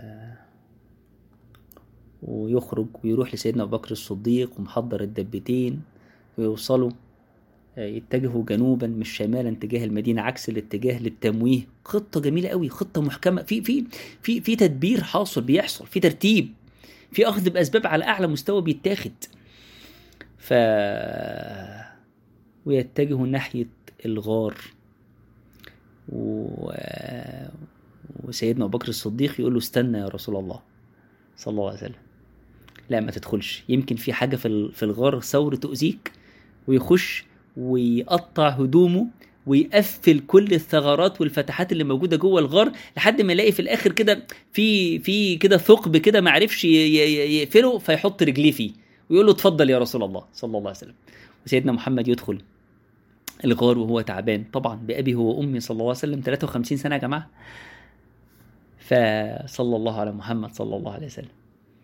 ويخرج ويروح لسيدنا أبو بكر الصديق ومحضر الدبتين ويوصلوا يتجهوا جنوبا مش شمالا تجاه المدينة عكس الاتجاه للتمويه خطة جميلة قوي خطة محكمة في في في في تدبير حاصل بيحصل في ترتيب في أخذ بأسباب على أعلى مستوى بيتاخد ف ويتجهوا ناحية الغار و... وسيدنا ابو بكر الصديق يقول له استنى يا رسول الله صلى الله عليه وسلم لا ما تدخلش يمكن في حاجه في ال- في الغار ثور تؤذيك ويخش ويقطع هدومه ويقفل كل الثغرات والفتحات اللي موجوده جوه الغار لحد ما يلاقي في الاخر كده في في كده ثقب كده ما عرفش ي- ي- يقفله فيحط رجليه فيه ويقول له اتفضل يا رسول الله صلى الله عليه وسلم وسيدنا محمد يدخل الغار وهو تعبان طبعا بأبي هو وأمي صلى الله عليه وسلم 53 سنة يا جماعة فصلى الله على محمد صلى الله عليه وسلم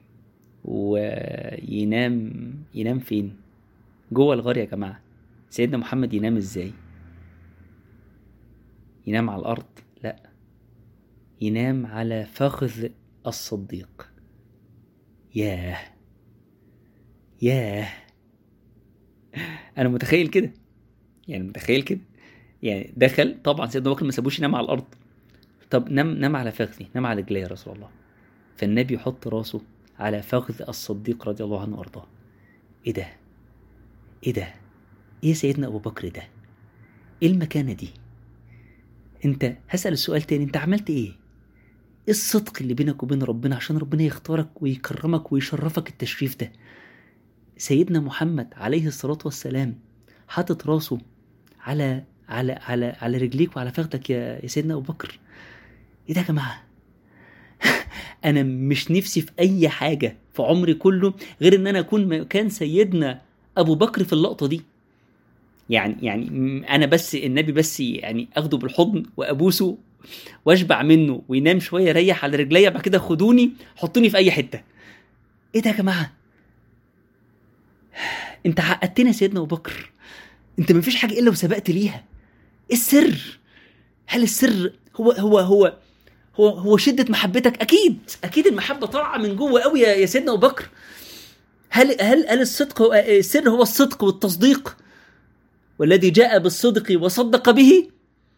وينام ينام فين جوه الغار يا جماعة سيدنا محمد ينام ازاي ينام على الأرض لا ينام على فخذ الصديق ياه ياه انا متخيل كده يعني متخيل كده يعني دخل طبعا سيدنا بكر ما سابوش ينام على الارض طب نام نام على فخذي نام على رجلي يا رسول الله فالنبي يحط راسه على فخذ الصديق رضي الله عنه وارضاه ايه ده ايه ده ايه سيدنا ابو بكر ده ايه المكانه دي انت هسال السؤال تاني انت عملت ايه ايه الصدق اللي بينك وبين ربنا عشان ربنا يختارك ويكرمك ويشرفك التشريف ده سيدنا محمد عليه الصلاة والسلام حاطط راسه على على على على رجليك وعلى فخدك يا يا سيدنا ابو بكر ايه ده يا جماعه انا مش نفسي في اي حاجه في عمري كله غير ان انا اكون مكان سيدنا ابو بكر في اللقطه دي يعني يعني م- انا بس النبي بس يعني اخده بالحضن وابوسه واشبع منه وينام شويه يريح على رجليا بعد كده خدوني حطوني في اي حته ايه ده يا جماعه انت عقدتنا يا سيدنا ابو بكر انت مفيش حاجه الا وسبقت ليها ايه السر هل السر هو هو هو هو هو شده محبتك اكيد اكيد المحبه طالعه من جوه قوي يا يا سيدنا ابو بكر هل هل هل الصدق هو السر هو الصدق والتصديق والذي جاء بالصدق وصدق به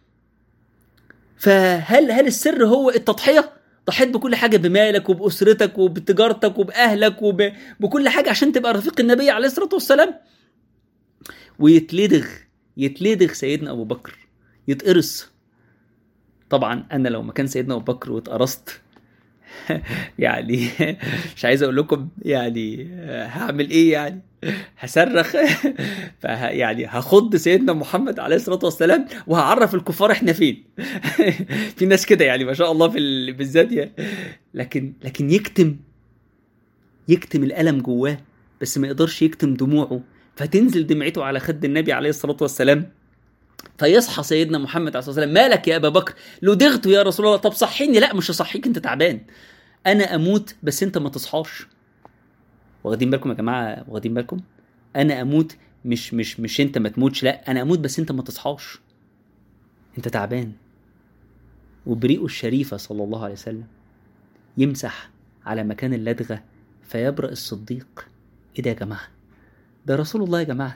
فهل هل السر هو التضحيه ضحيت بكل حاجه بمالك وباسرتك وبتجارتك وباهلك وبكل حاجه عشان تبقى رفيق النبي عليه الصلاه والسلام ويتلدغ يتلدغ سيدنا ابو بكر يتقرص طبعا انا لو مكان سيدنا ابو بكر واتقرصت يعني مش عايز اقول لكم يعني هعمل ايه يعني هصرخ فه يعني هخض سيدنا محمد عليه الصلاه والسلام وهعرف الكفار احنا فين في ناس كده يعني ما شاء الله في ال... بالذات يعني. لكن لكن يكتم يكتم الالم جواه بس ما يقدرش يكتم دموعه فتنزل دمعته على خد النبي عليه الصلاه والسلام فيصحى سيدنا محمد عليه الصلاه والسلام مالك يا ابا بكر لدغت يا رسول الله طب صحيني لا مش هصحيك انت تعبان انا اموت بس انت ما تصحاش واخدين بالكم يا جماعه واخدين بالكم انا اموت مش مش مش انت ما تموتش لا انا اموت بس انت ما تصحاش انت تعبان وبريئه الشريفه صلى الله عليه وسلم يمسح على مكان اللدغه فيبرأ الصديق ايه ده يا جماعه ده رسول الله يا جماعه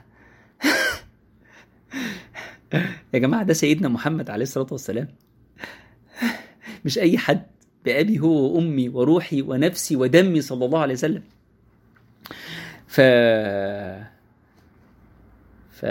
يا جماعه ده سيدنا محمد عليه الصلاه والسلام مش اي حد بأبي هو وأمي وروحي ونفسي ودمي صلى الله عليه وسلم ف ف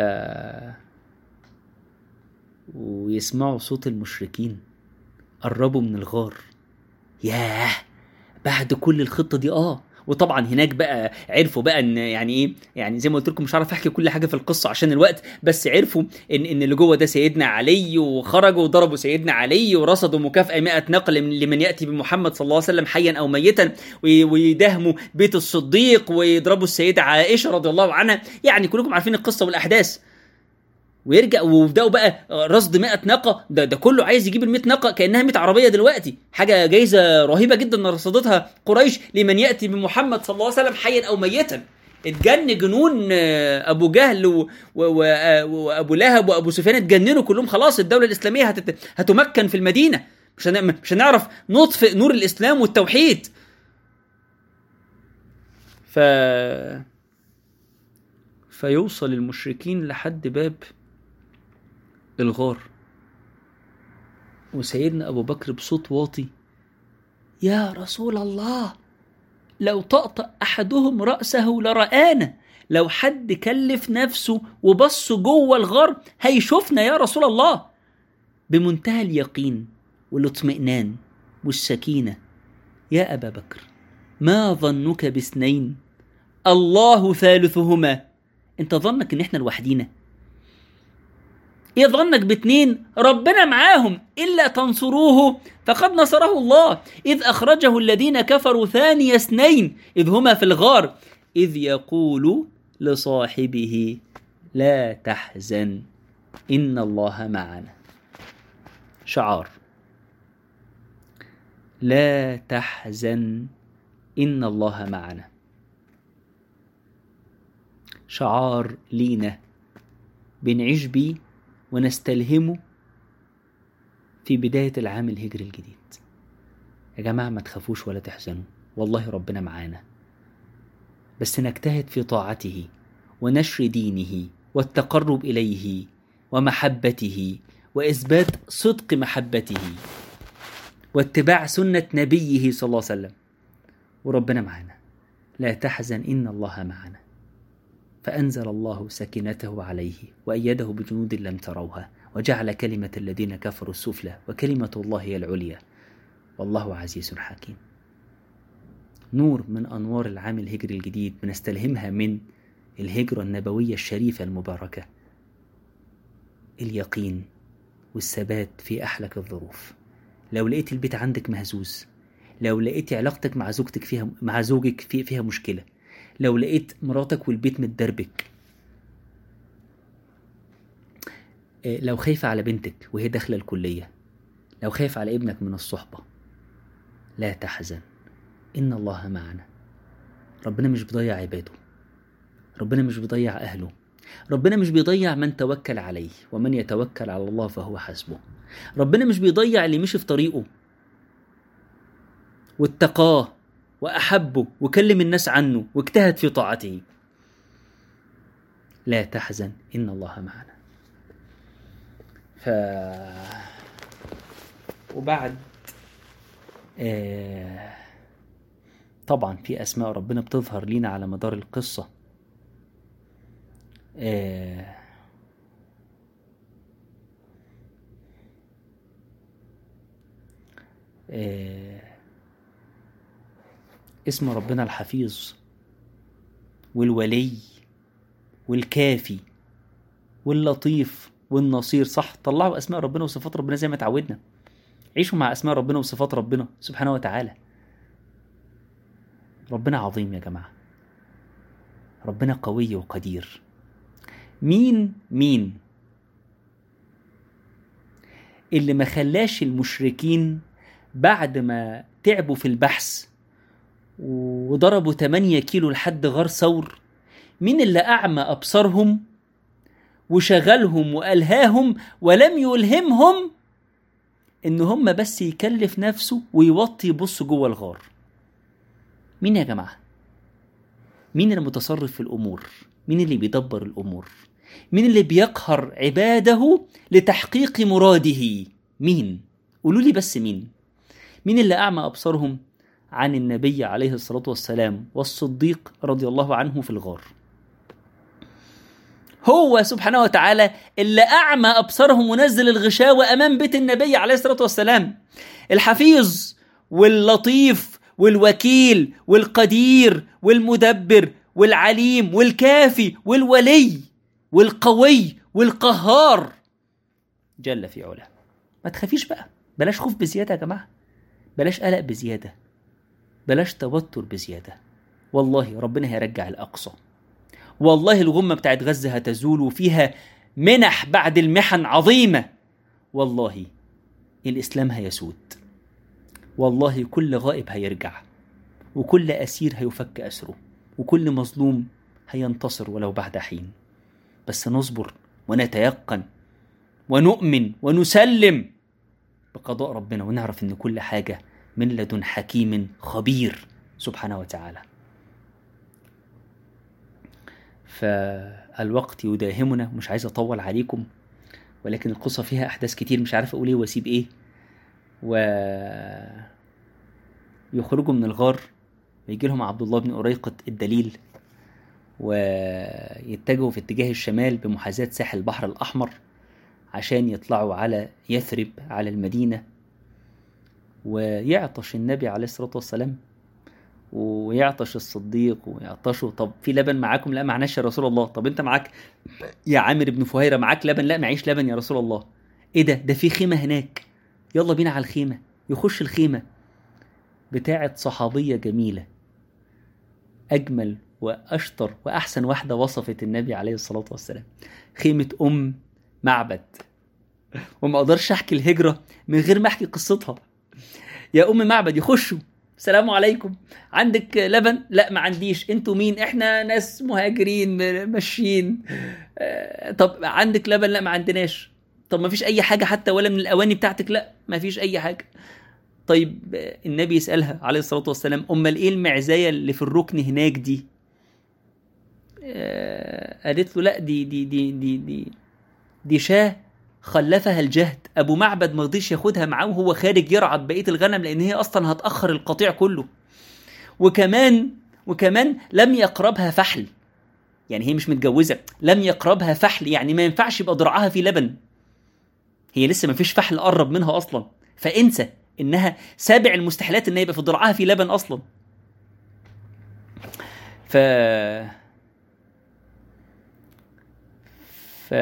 ويسمعوا صوت المشركين قربوا من الغار ياه بعد كل الخطة دي اه وطبعا هناك بقى عرفوا بقى ان يعني ايه يعني زي ما قلت لكم مش عارف احكي كل حاجه في القصه عشان الوقت بس عرفوا ان ان اللي جوه ده سيدنا علي وخرجوا وضربوا سيدنا علي ورصدوا مكافاه 100 نقل لمن ياتي بمحمد صلى الله عليه وسلم حيا او ميتا ويداهموا بيت الصديق ويضربوا السيده عائشه رضي الله عنها يعني كلكم عارفين القصه والاحداث ويرجع ويبداوا بقى رصد 100 ناقه ده ده كله عايز يجيب ال 100 ناقه كانها 100 عربيه دلوقتي حاجه جايزه رهيبه جدا ان رصدتها قريش لمن ياتي بمحمد صلى الله عليه وسلم حيا او ميتا اتجن جنون ابو جهل و... و... و... وابو لهب وابو سفيان اتجننوا كلهم خلاص الدوله الاسلاميه هتت... هتمكن في المدينه مش هن... مش هنعرف نطفئ نور الاسلام والتوحيد ف فيوصل المشركين لحد باب الغار وسيدنا أبو بكر بصوت واطي يا رسول الله لو طأطأ أحدهم رأسه لرآنا لو حد كلف نفسه وبص جوه الغار هيشوفنا يا رسول الله بمنتهى اليقين والاطمئنان والسكينة يا أبا بكر ما ظنك باثنين الله ثالثهما انت ظنك ان احنا لوحدينا ايه ظنك باتنين ربنا معاهم الا تنصروه فقد نصره الله اذ اخرجه الذين كفروا ثاني اثنين اذ هما في الغار اذ يقول لصاحبه لا تحزن ان الله معنا شعار لا تحزن ان الله معنا شعار لينا بنعيش بيه ونستلهمه في بداية العام الهجري الجديد يا جماعة ما تخافوش ولا تحزنوا والله ربنا معانا بس نجتهد في طاعته ونشر دينه والتقرب إليه ومحبته وإثبات صدق محبته واتباع سنة نبيه صلى الله عليه وسلم وربنا معانا لا تحزن إن الله معنا فأنزل الله سكينته عليه وأيده بجنود لم تروها وجعل كلمة الذين كفروا السفلى وكلمة الله هي العليا والله عزيز حكيم نور من أنوار العام الهجري الجديد بنستلهمها من الهجرة النبوية الشريفة المباركة اليقين والثبات في أحلك الظروف لو لقيت البيت عندك مهزوز لو لقيت علاقتك مع زوجتك فيها مع زوجك في فيها مشكله لو لقيت مراتك والبيت متدربك لو خايفة على بنتك وهي داخلة الكلية لو خايف على ابنك من الصحبة لا تحزن إن الله معنا ربنا مش بيضيع عباده ربنا مش بيضيع أهله ربنا مش بيضيع من توكل عليه ومن يتوكل على الله فهو حسبه ربنا مش بيضيع اللي مشي في طريقه واتقاه وأحبه وكلم الناس عنه واجتهد في طاعته لا تحزن إن الله معنا ف وبعد آه طبعا في أسماء ربنا بتظهر لينا على مدار القصة آه آه اسم ربنا الحفيظ والولي والكافي واللطيف والنصير صح طلعوا اسماء ربنا وصفات ربنا زي ما اتعودنا عيشوا مع اسماء ربنا وصفات ربنا سبحانه وتعالى ربنا عظيم يا جماعه ربنا قوي وقدير مين مين اللي ما خلاش المشركين بعد ما تعبوا في البحث وضربوا 8 كيلو لحد غار ثور مين اللي أعمى أبصارهم وشغلهم وألهاهم ولم يلهمهم إن هم بس يكلف نفسه ويوطي يبص جوه الغار مين يا جماعة؟ مين المتصرف في الأمور؟ مين اللي بيدبر الأمور؟ مين اللي بيقهر عباده لتحقيق مراده؟ مين؟ قولوا لي بس مين؟ مين اللي أعمى أبصارهم عن النبي عليه الصلاة والسلام والصديق رضي الله عنه في الغار هو سبحانه وتعالى اللي أعمى أبصارهم ونزل الغشاوة أمام بيت النبي عليه الصلاة والسلام الحفيظ واللطيف والوكيل والقدير والمدبر والعليم والكافي والولي والقوي والقهار جل في علاه ما تخافيش بقى بلاش خوف بزيادة يا جماعة بلاش قلق بزيادة بلاش توتر بزيادة والله ربنا هيرجع الأقصى والله الغمة بتاعت غزة هتزول وفيها منح بعد المحن عظيمة والله الإسلام هيسود والله كل غائب هيرجع وكل أسير هيفك أسره وكل مظلوم هينتصر ولو بعد حين بس نصبر ونتيقن ونؤمن ونسلم بقضاء ربنا ونعرف ان كل حاجه من لدن حكيم خبير سبحانه وتعالى فالوقت يداهمنا مش عايز اطول عليكم ولكن القصه فيها احداث كتير مش عارف اقول ايه واسيب ايه و يخرجوا من الغار ويجي لهم عبد الله بن أريقط الدليل ويتجهوا في اتجاه الشمال بمحاذاة ساحل البحر الأحمر عشان يطلعوا على يثرب على المدينة ويعطش النبي عليه الصلاة والسلام ويعطش الصديق ويعطشوا طب في لبن معاكم لا معناش يا رسول الله طب انت معاك يا عامر بن فهيرة معاك لبن لا معيش لبن يا رسول الله ايه ده ده في خيمة هناك يلا بينا على الخيمة يخش الخيمة بتاعت صحابية جميلة أجمل وأشطر وأحسن واحدة وصفت النبي عليه الصلاة والسلام خيمة أم معبد وما أقدرش أحكي الهجرة من غير ما أحكي قصتها يا أم معبد يخشوا السلام عليكم عندك لبن لا ما عنديش انتوا مين احنا ناس مهاجرين ماشيين آه، طب عندك لبن لا ما عندناش طب ما فيش اي حاجه حتى ولا من الاواني بتاعتك لا ما فيش اي حاجه طيب آه، النبي يسالها عليه الصلاه والسلام امال ايه المعزايه اللي في الركن هناك دي آه، قالت له لا دي دي دي دي دي, دي شاه خلفها الجهد ابو معبد ما رضيش ياخدها معاه وهو خارج يرعى بقيه الغنم لان هي اصلا هتاخر القطيع كله وكمان وكمان لم يقربها فحل يعني هي مش متجوزه لم يقربها فحل يعني ما ينفعش يبقى ضرعها في لبن هي لسه ما فيش فحل قرب منها اصلا فانسى انها سابع المستحيلات ان يبقى في ضرعها في لبن اصلا ف ف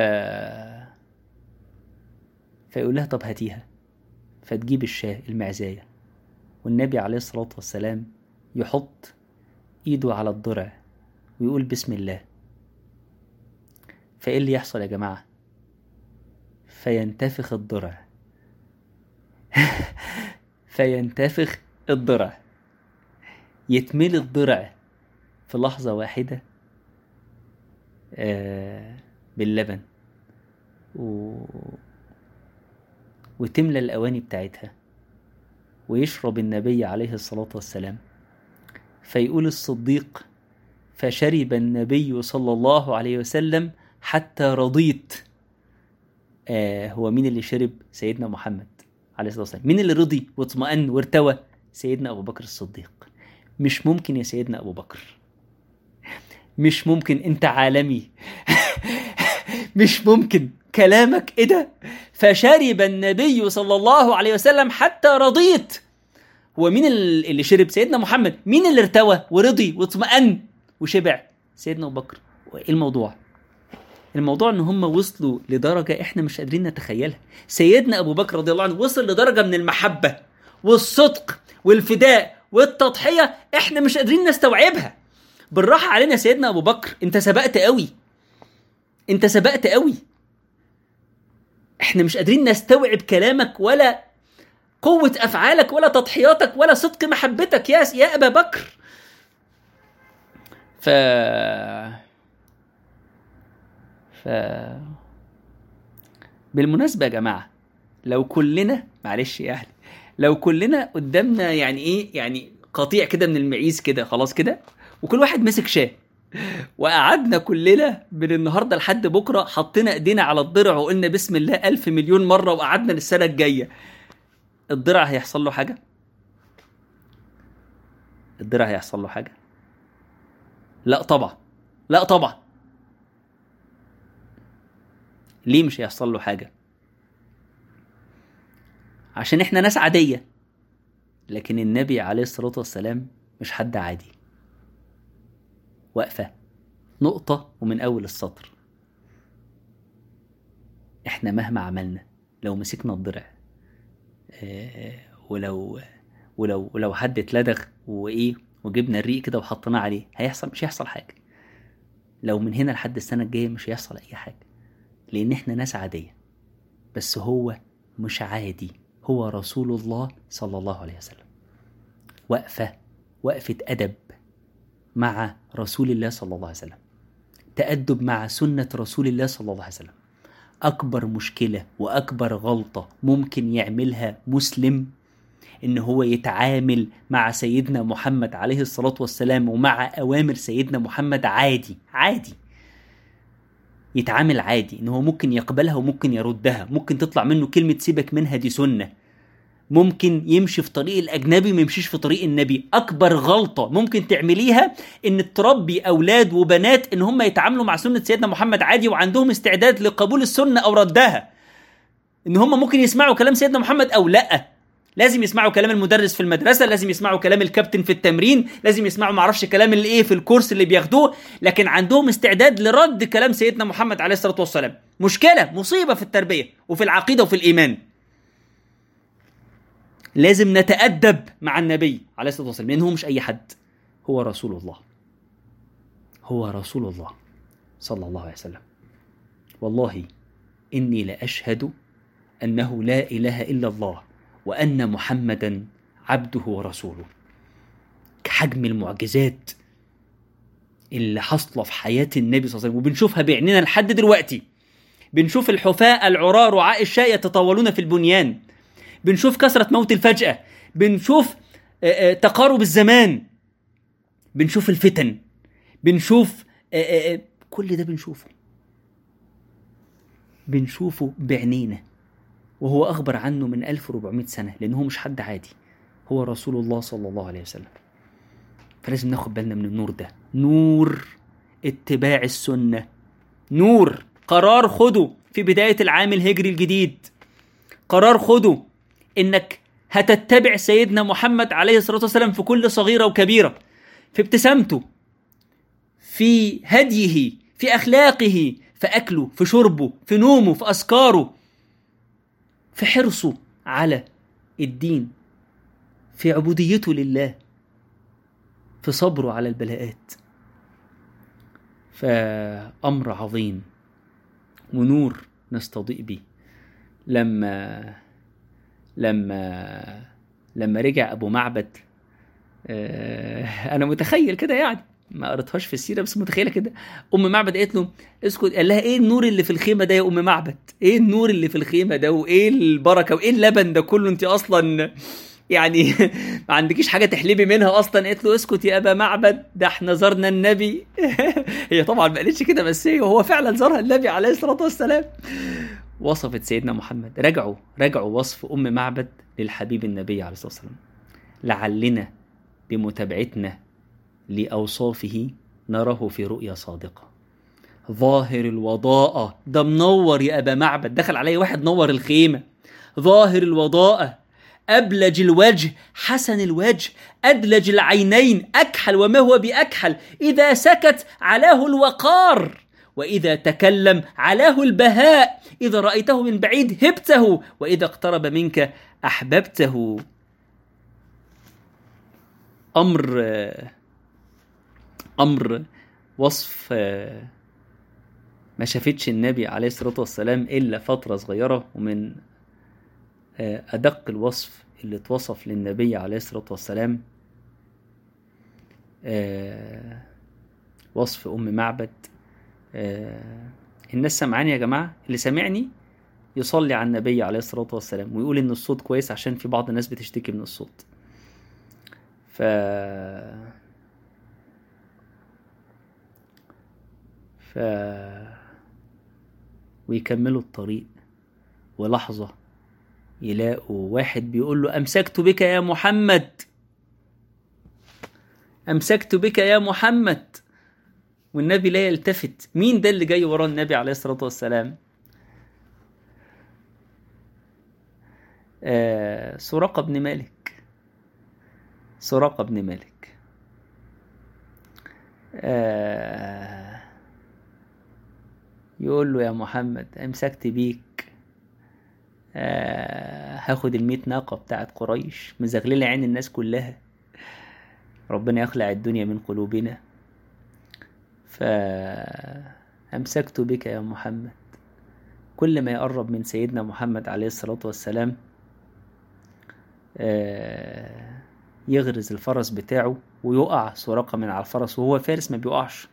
فيقول لها طب هاتيها فتجيب الشاه المعزاية والنبي عليه الصلاة والسلام يحط ايده على الضرع ويقول بسم الله فايه اللي يحصل يا جماعة فينتفخ الضرع فينتفخ الضرع يتملي الضرع في لحظة واحدة آه باللبن و... وتملى الأواني بتاعتها ويشرب النبي عليه الصلاة والسلام فيقول الصديق فشرب النبي صلى الله عليه وسلم حتى رضيت آه هو مين اللي شرب سيدنا محمد عليه الصلاة والسلام مين اللي رضي واطمأن وارتوى سيدنا أبو بكر الصديق مش ممكن يا سيدنا أبو بكر مش ممكن انت عالمي مش ممكن كلامك ايه ده فشرب النبي صلى الله عليه وسلم حتى رضيت هو مين اللي شرب سيدنا محمد مين اللي ارتوى ورضي واطمأن وشبع سيدنا ابو بكر وايه الموضوع الموضوع ان هم وصلوا لدرجه احنا مش قادرين نتخيلها سيدنا ابو بكر رضي الله عنه وصل لدرجه من المحبه والصدق والفداء والتضحيه احنا مش قادرين نستوعبها بالراحه علينا سيدنا ابو بكر انت سبقت قوي انت سبقت قوي احنا مش قادرين نستوعب كلامك ولا قوة أفعالك ولا تضحياتك ولا صدق محبتك يا يا أبا بكر ف ف بالمناسبة يا جماعة لو كلنا معلش يا أهلي لو كلنا قدامنا يعني إيه يعني قطيع كده من المعيز كده خلاص كده وكل واحد مسك شاه وقعدنا كلنا من النهارده لحد بكره حطينا ايدينا على الضرع وقلنا بسم الله ألف مليون مره وقعدنا للسنه الجايه الضرع هيحصل له حاجه الضرع هيحصل له حاجه لا طبعا لا طبعا ليه مش هيحصل له حاجه عشان احنا ناس عاديه لكن النبي عليه الصلاه والسلام مش حد عادي واقفة نقطة ومن أول السطر إحنا مهما عملنا لو مسكنا الضرع آه، ولو ولو ولو حد اتلدغ وايه وجبنا الريق كده وحطيناه عليه هيحصل مش هيحصل حاجه لو من هنا لحد السنه الجايه مش هيحصل اي حاجه لان احنا ناس عاديه بس هو مش عادي هو رسول الله صلى الله عليه وسلم وقفه وقفه ادب مع رسول الله صلى الله عليه وسلم تأدب مع سنة رسول الله صلى الله عليه وسلم أكبر مشكلة وأكبر غلطة ممكن يعملها مسلم إن هو يتعامل مع سيدنا محمد عليه الصلاة والسلام ومع أوامر سيدنا محمد عادي عادي يتعامل عادي إن هو ممكن يقبلها وممكن يردها ممكن تطلع منه كلمة سيبك منها دي سنة ممكن يمشي في طريق الاجنبي ما يمشيش في طريق النبي اكبر غلطه ممكن تعمليها ان تربي اولاد وبنات ان هم يتعاملوا مع سنه سيدنا محمد عادي وعندهم استعداد لقبول السنه او ردها ان هم ممكن يسمعوا كلام سيدنا محمد او لا لازم يسمعوا كلام المدرس في المدرسه لازم يسمعوا كلام الكابتن في التمرين لازم يسمعوا معرفش كلام الايه في الكورس اللي بياخدوه لكن عندهم استعداد لرد كلام سيدنا محمد عليه الصلاه والسلام مشكله مصيبه في التربيه وفي العقيده وفي الايمان لازم نتأدب مع النبي عليه الصلاة والسلام لأنه مش أي حد هو رسول الله هو رسول الله صلى الله عليه وسلم والله إني لأشهد أنه لا إله إلا الله وأن محمدا عبده ورسوله كحجم المعجزات اللي حاصلة في حياة النبي صلى الله عليه وسلم وبنشوفها بعيننا لحد دلوقتي بنشوف الحفاة العراة رعاء الشاة يتطاولون في البنيان بنشوف كثرة موت الفجأة بنشوف تقارب الزمان بنشوف الفتن بنشوف كل ده بنشوفه بنشوفه بعينينا وهو أخبر عنه من 1400 سنة لأنه هو مش حد عادي هو رسول الله صلى الله عليه وسلم فلازم ناخد بالنا من النور ده نور اتباع السنة نور قرار خده في بداية العام الهجري الجديد قرار خده انك هتتبع سيدنا محمد عليه الصلاة والسلام في كل صغيرة وكبيرة في ابتسامته في هديه في أخلاقه في أكله في شربه في نومه في أذكاره في حرصه على الدين في عبوديته لله في صبره على البلاءات فأمر عظيم ونور نستضيء به لما لما لما رجع ابو معبد آه انا متخيل كده يعني ما قريتهاش في السيره بس متخيله كده ام معبد قالت له اسكت قال لها ايه النور اللي في الخيمه ده يا ام معبد ايه النور اللي في الخيمه ده وايه البركه وايه اللبن ده كله انت اصلا يعني ما عندكيش حاجه تحلبي منها اصلا قالت له اسكت يا ابا معبد ده احنا زرنا النبي هي طبعا ما قالتش كده بس هي هو فعلا زارها النبي عليه الصلاه والسلام وصفت سيدنا محمد رجعوا رجعوا وصف ام معبد للحبيب النبي عليه الصلاه والسلام لعلنا بمتابعتنا لاوصافه نراه في رؤيا صادقه ظاهر الوضاءة ده منور يا أبا معبد دخل علي واحد نور الخيمة ظاهر الوضاءة أبلج الوجه حسن الوجه أدلج العينين أكحل وما هو بأكحل إذا سكت علاه الوقار وإذا تكلم علاه البهاء إذا رأيته من بعيد هبته وإذا اقترب منك أحببته أمر أمر وصف ما شافتش النبي عليه الصلاة والسلام إلا فترة صغيرة ومن أدق الوصف اللي اتوصف للنبي عليه الصلاة والسلام وصف أم معبد الناس سمعاني يا جماعة اللي سمعني يصلي على النبي عليه الصلاة والسلام ويقول إن الصوت كويس عشان في بعض الناس بتشتكي من الصوت ف ف ويكملوا الطريق ولحظة يلاقوا واحد بيقول له أمسكت بك يا محمد أمسكت بك يا محمد والنبي لا يلتفت مين ده اللي جاي ورا النبي عليه الصلاة والسلام آه سراقة بن مالك سراقة بن مالك آه يقول له يا محمد امسكت بيك آه هاخد الميت ناقة بتاعت قريش مزغللة عين الناس كلها ربنا يخلع الدنيا من قلوبنا فأمسكت بك يا محمد كل ما يقرب من سيدنا محمد عليه الصلاة والسلام آه يغرز الفرس بتاعه ويقع سراقة من على الفرس وهو فارس ما بيقعش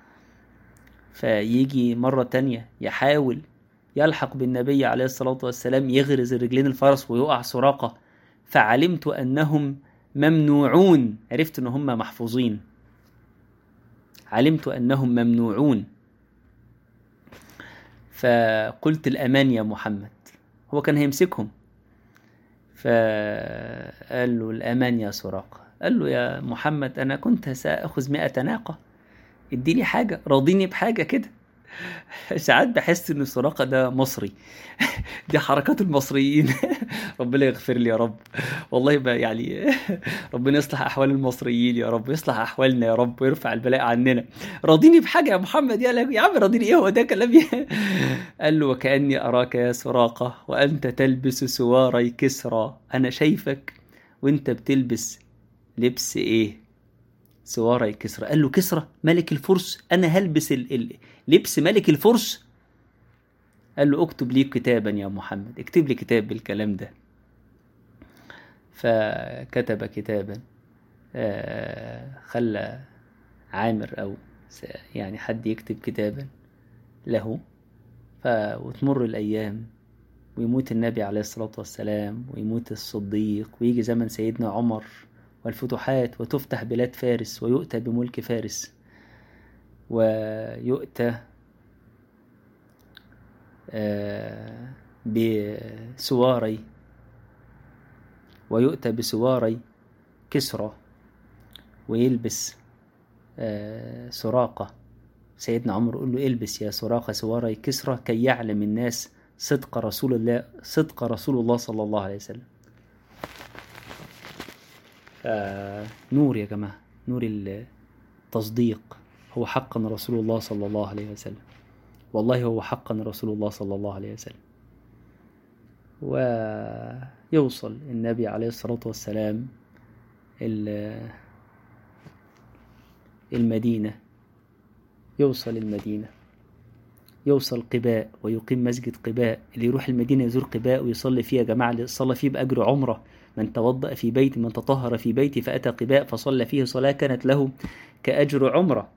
فيجي مرة تانية يحاول يلحق بالنبي عليه الصلاة والسلام يغرز الرجلين الفرس ويقع سراقة فعلمت أنهم ممنوعون عرفت أن هم محفوظين علمت أنهم ممنوعون فقلت الأمان يا محمد هو كان هيمسكهم فقال له الأمان يا سراقة قال له يا محمد أنا كنت سأخذ مئة ناقة اديني حاجة راضيني بحاجة كده ساعات بحس ان سراقه ده مصري دي حركات المصريين ربنا يغفر لي يا رب والله بقى يعني ربنا يصلح احوال المصريين يا رب يصلح احوالنا يا رب ويرفع البلاء عننا راضيني بحاجه يا محمد يا يا عم راضيني ايه هو ده كلام قال له وكاني اراك يا سراقه وانت تلبس سواري كسرى انا شايفك وانت بتلبس لبس ايه سواري كسرى قال له كسرى ملك الفرس انا هلبس ال... ال... لبس ملك الفرس قال له اكتب لي كتابا يا محمد اكتب لي كتاب بالكلام ده فكتب كتابا آه خلى عامر او يعني حد يكتب كتابا له ف... وتمر الايام ويموت النبي عليه الصلاة والسلام ويموت الصديق ويجي زمن سيدنا عمر والفتوحات وتفتح بلاد فارس ويؤتى بملك فارس ويؤتى بسواري ويؤتى بسواري كسرى ويلبس سراقة سيدنا عمر يقول له البس يا سراقة سواري كسرى كي يعلم الناس صدق رسول الله صدق رسول الله صلى الله عليه وسلم نور يا جماعة نور التصديق هو حقا رسول الله صلى الله عليه وسلم والله هو حقا رسول الله صلى الله عليه وسلم ويوصل النبي عليه الصلاة والسلام المدينة يوصل المدينة يوصل قباء ويقيم مسجد قباء اللي يروح المدينة يزور قباء ويصلي فيها يا جماعة اللي صلى فيه بأجر عمرة من توضأ في بيت من تطهر في بيتي فأتى قباء فصلى فيه صلاة كانت له كأجر عمرة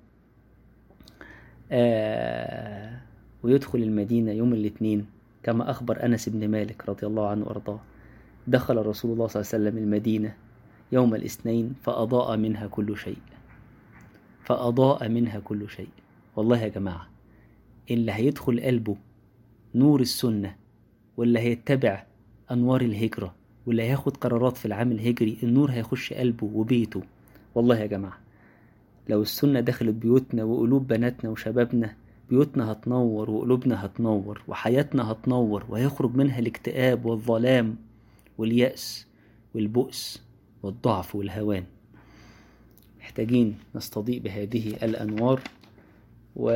آه ويدخل المدينة يوم الاثنين كما أخبر أنس بن مالك رضي الله عنه وأرضاه دخل رسول الله صلى الله عليه وسلم المدينة يوم الاثنين فأضاء منها كل شيء فأضاء منها كل شيء والله يا جماعة اللي هيدخل قلبه نور السنة واللي هيتبع أنوار الهجرة واللي هياخد قرارات في العام الهجري النور هيخش قلبه وبيته والله يا جماعة لو السنة دخلت بيوتنا وقلوب بناتنا وشبابنا بيوتنا هتنور وقلوبنا هتنور وحياتنا هتنور وهيخرج منها الاكتئاب والظلام واليأس والبؤس والضعف والهوان محتاجين نستضيء بهذه الأنوار و...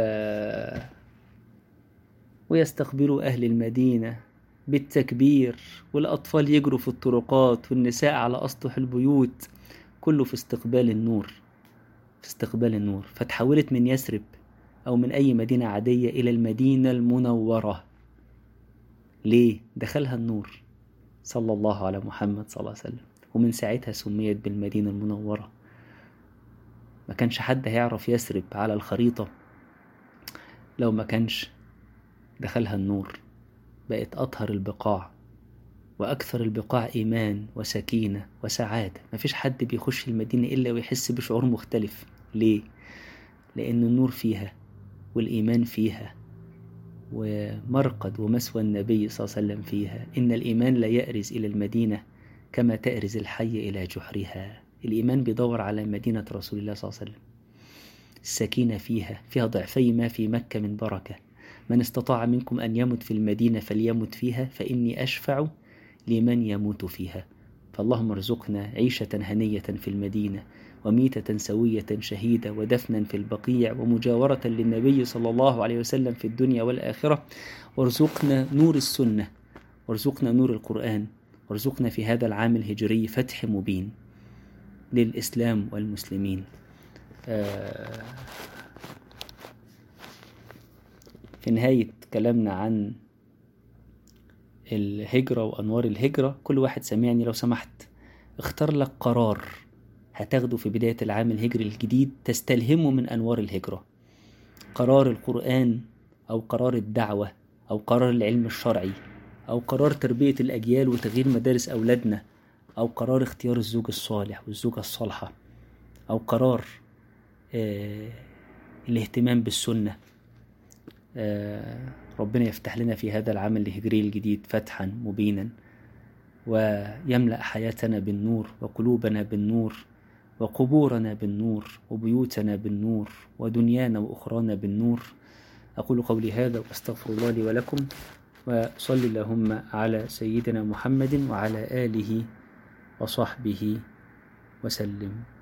ويستقبلوا أهل المدينة بالتكبير والأطفال يجروا في الطرقات والنساء على أسطح البيوت كله في استقبال النور في استقبال النور فتحولت من يثرب أو من أي مدينة عادية إلى المدينة المنورة ليه؟ دخلها النور صلى الله على محمد صلى الله عليه وسلم ومن ساعتها سميت بالمدينة المنورة ما كانش حد هيعرف يثرب على الخريطة لو ما كانش دخلها النور بقت أطهر البقاع وأكثر البقاع إيمان وسكينة وسعادة مفيش حد بيخش المدينة إلا ويحس بشعور مختلف ليه؟ لأن النور فيها والإيمان فيها ومرقد ومسوى النبي صلى الله عليه وسلم فيها إن الإيمان لا يأرز إلى المدينة كما تأرز الحي إلى جحرها الإيمان بيدور على مدينة رسول الله صلى الله عليه وسلم السكينة فيها فيها ضعفي ما في مكة من بركة من استطاع منكم أن يمت في المدينة فليمت فيها فإني أشفع لمن يموت فيها فاللهم ارزقنا عيشة هنية في المدينة وميتة سوية شهيدة ودفنا في البقيع ومجاورة للنبي صلى الله عليه وسلم في الدنيا والآخرة وارزقنا نور السنة وارزقنا نور القرآن وارزقنا في هذا العام الهجري فتح مبين للإسلام والمسلمين آه في نهاية كلامنا عن الهجرة وأنوار الهجرة كل واحد سمعني لو سمحت اختار لك قرار هتاخده في بداية العام الهجري الجديد تستلهمه من أنوار الهجرة قرار القرآن أو قرار الدعوة أو قرار العلم الشرعي أو قرار تربية الأجيال وتغيير مدارس أولادنا أو قرار اختيار الزوج الصالح والزوجة الصالحة أو قرار آه الاهتمام بالسنة آه ربنا يفتح لنا في هذا العام الهجري الجديد فتحا مبينا ويملأ حياتنا بالنور وقلوبنا بالنور وقبورنا بالنور وبيوتنا بالنور ودنيانا وأخرانا بالنور أقول قولي هذا وأستغفر الله لي ولكم وصل اللهم على سيدنا محمد وعلى آله وصحبه وسلم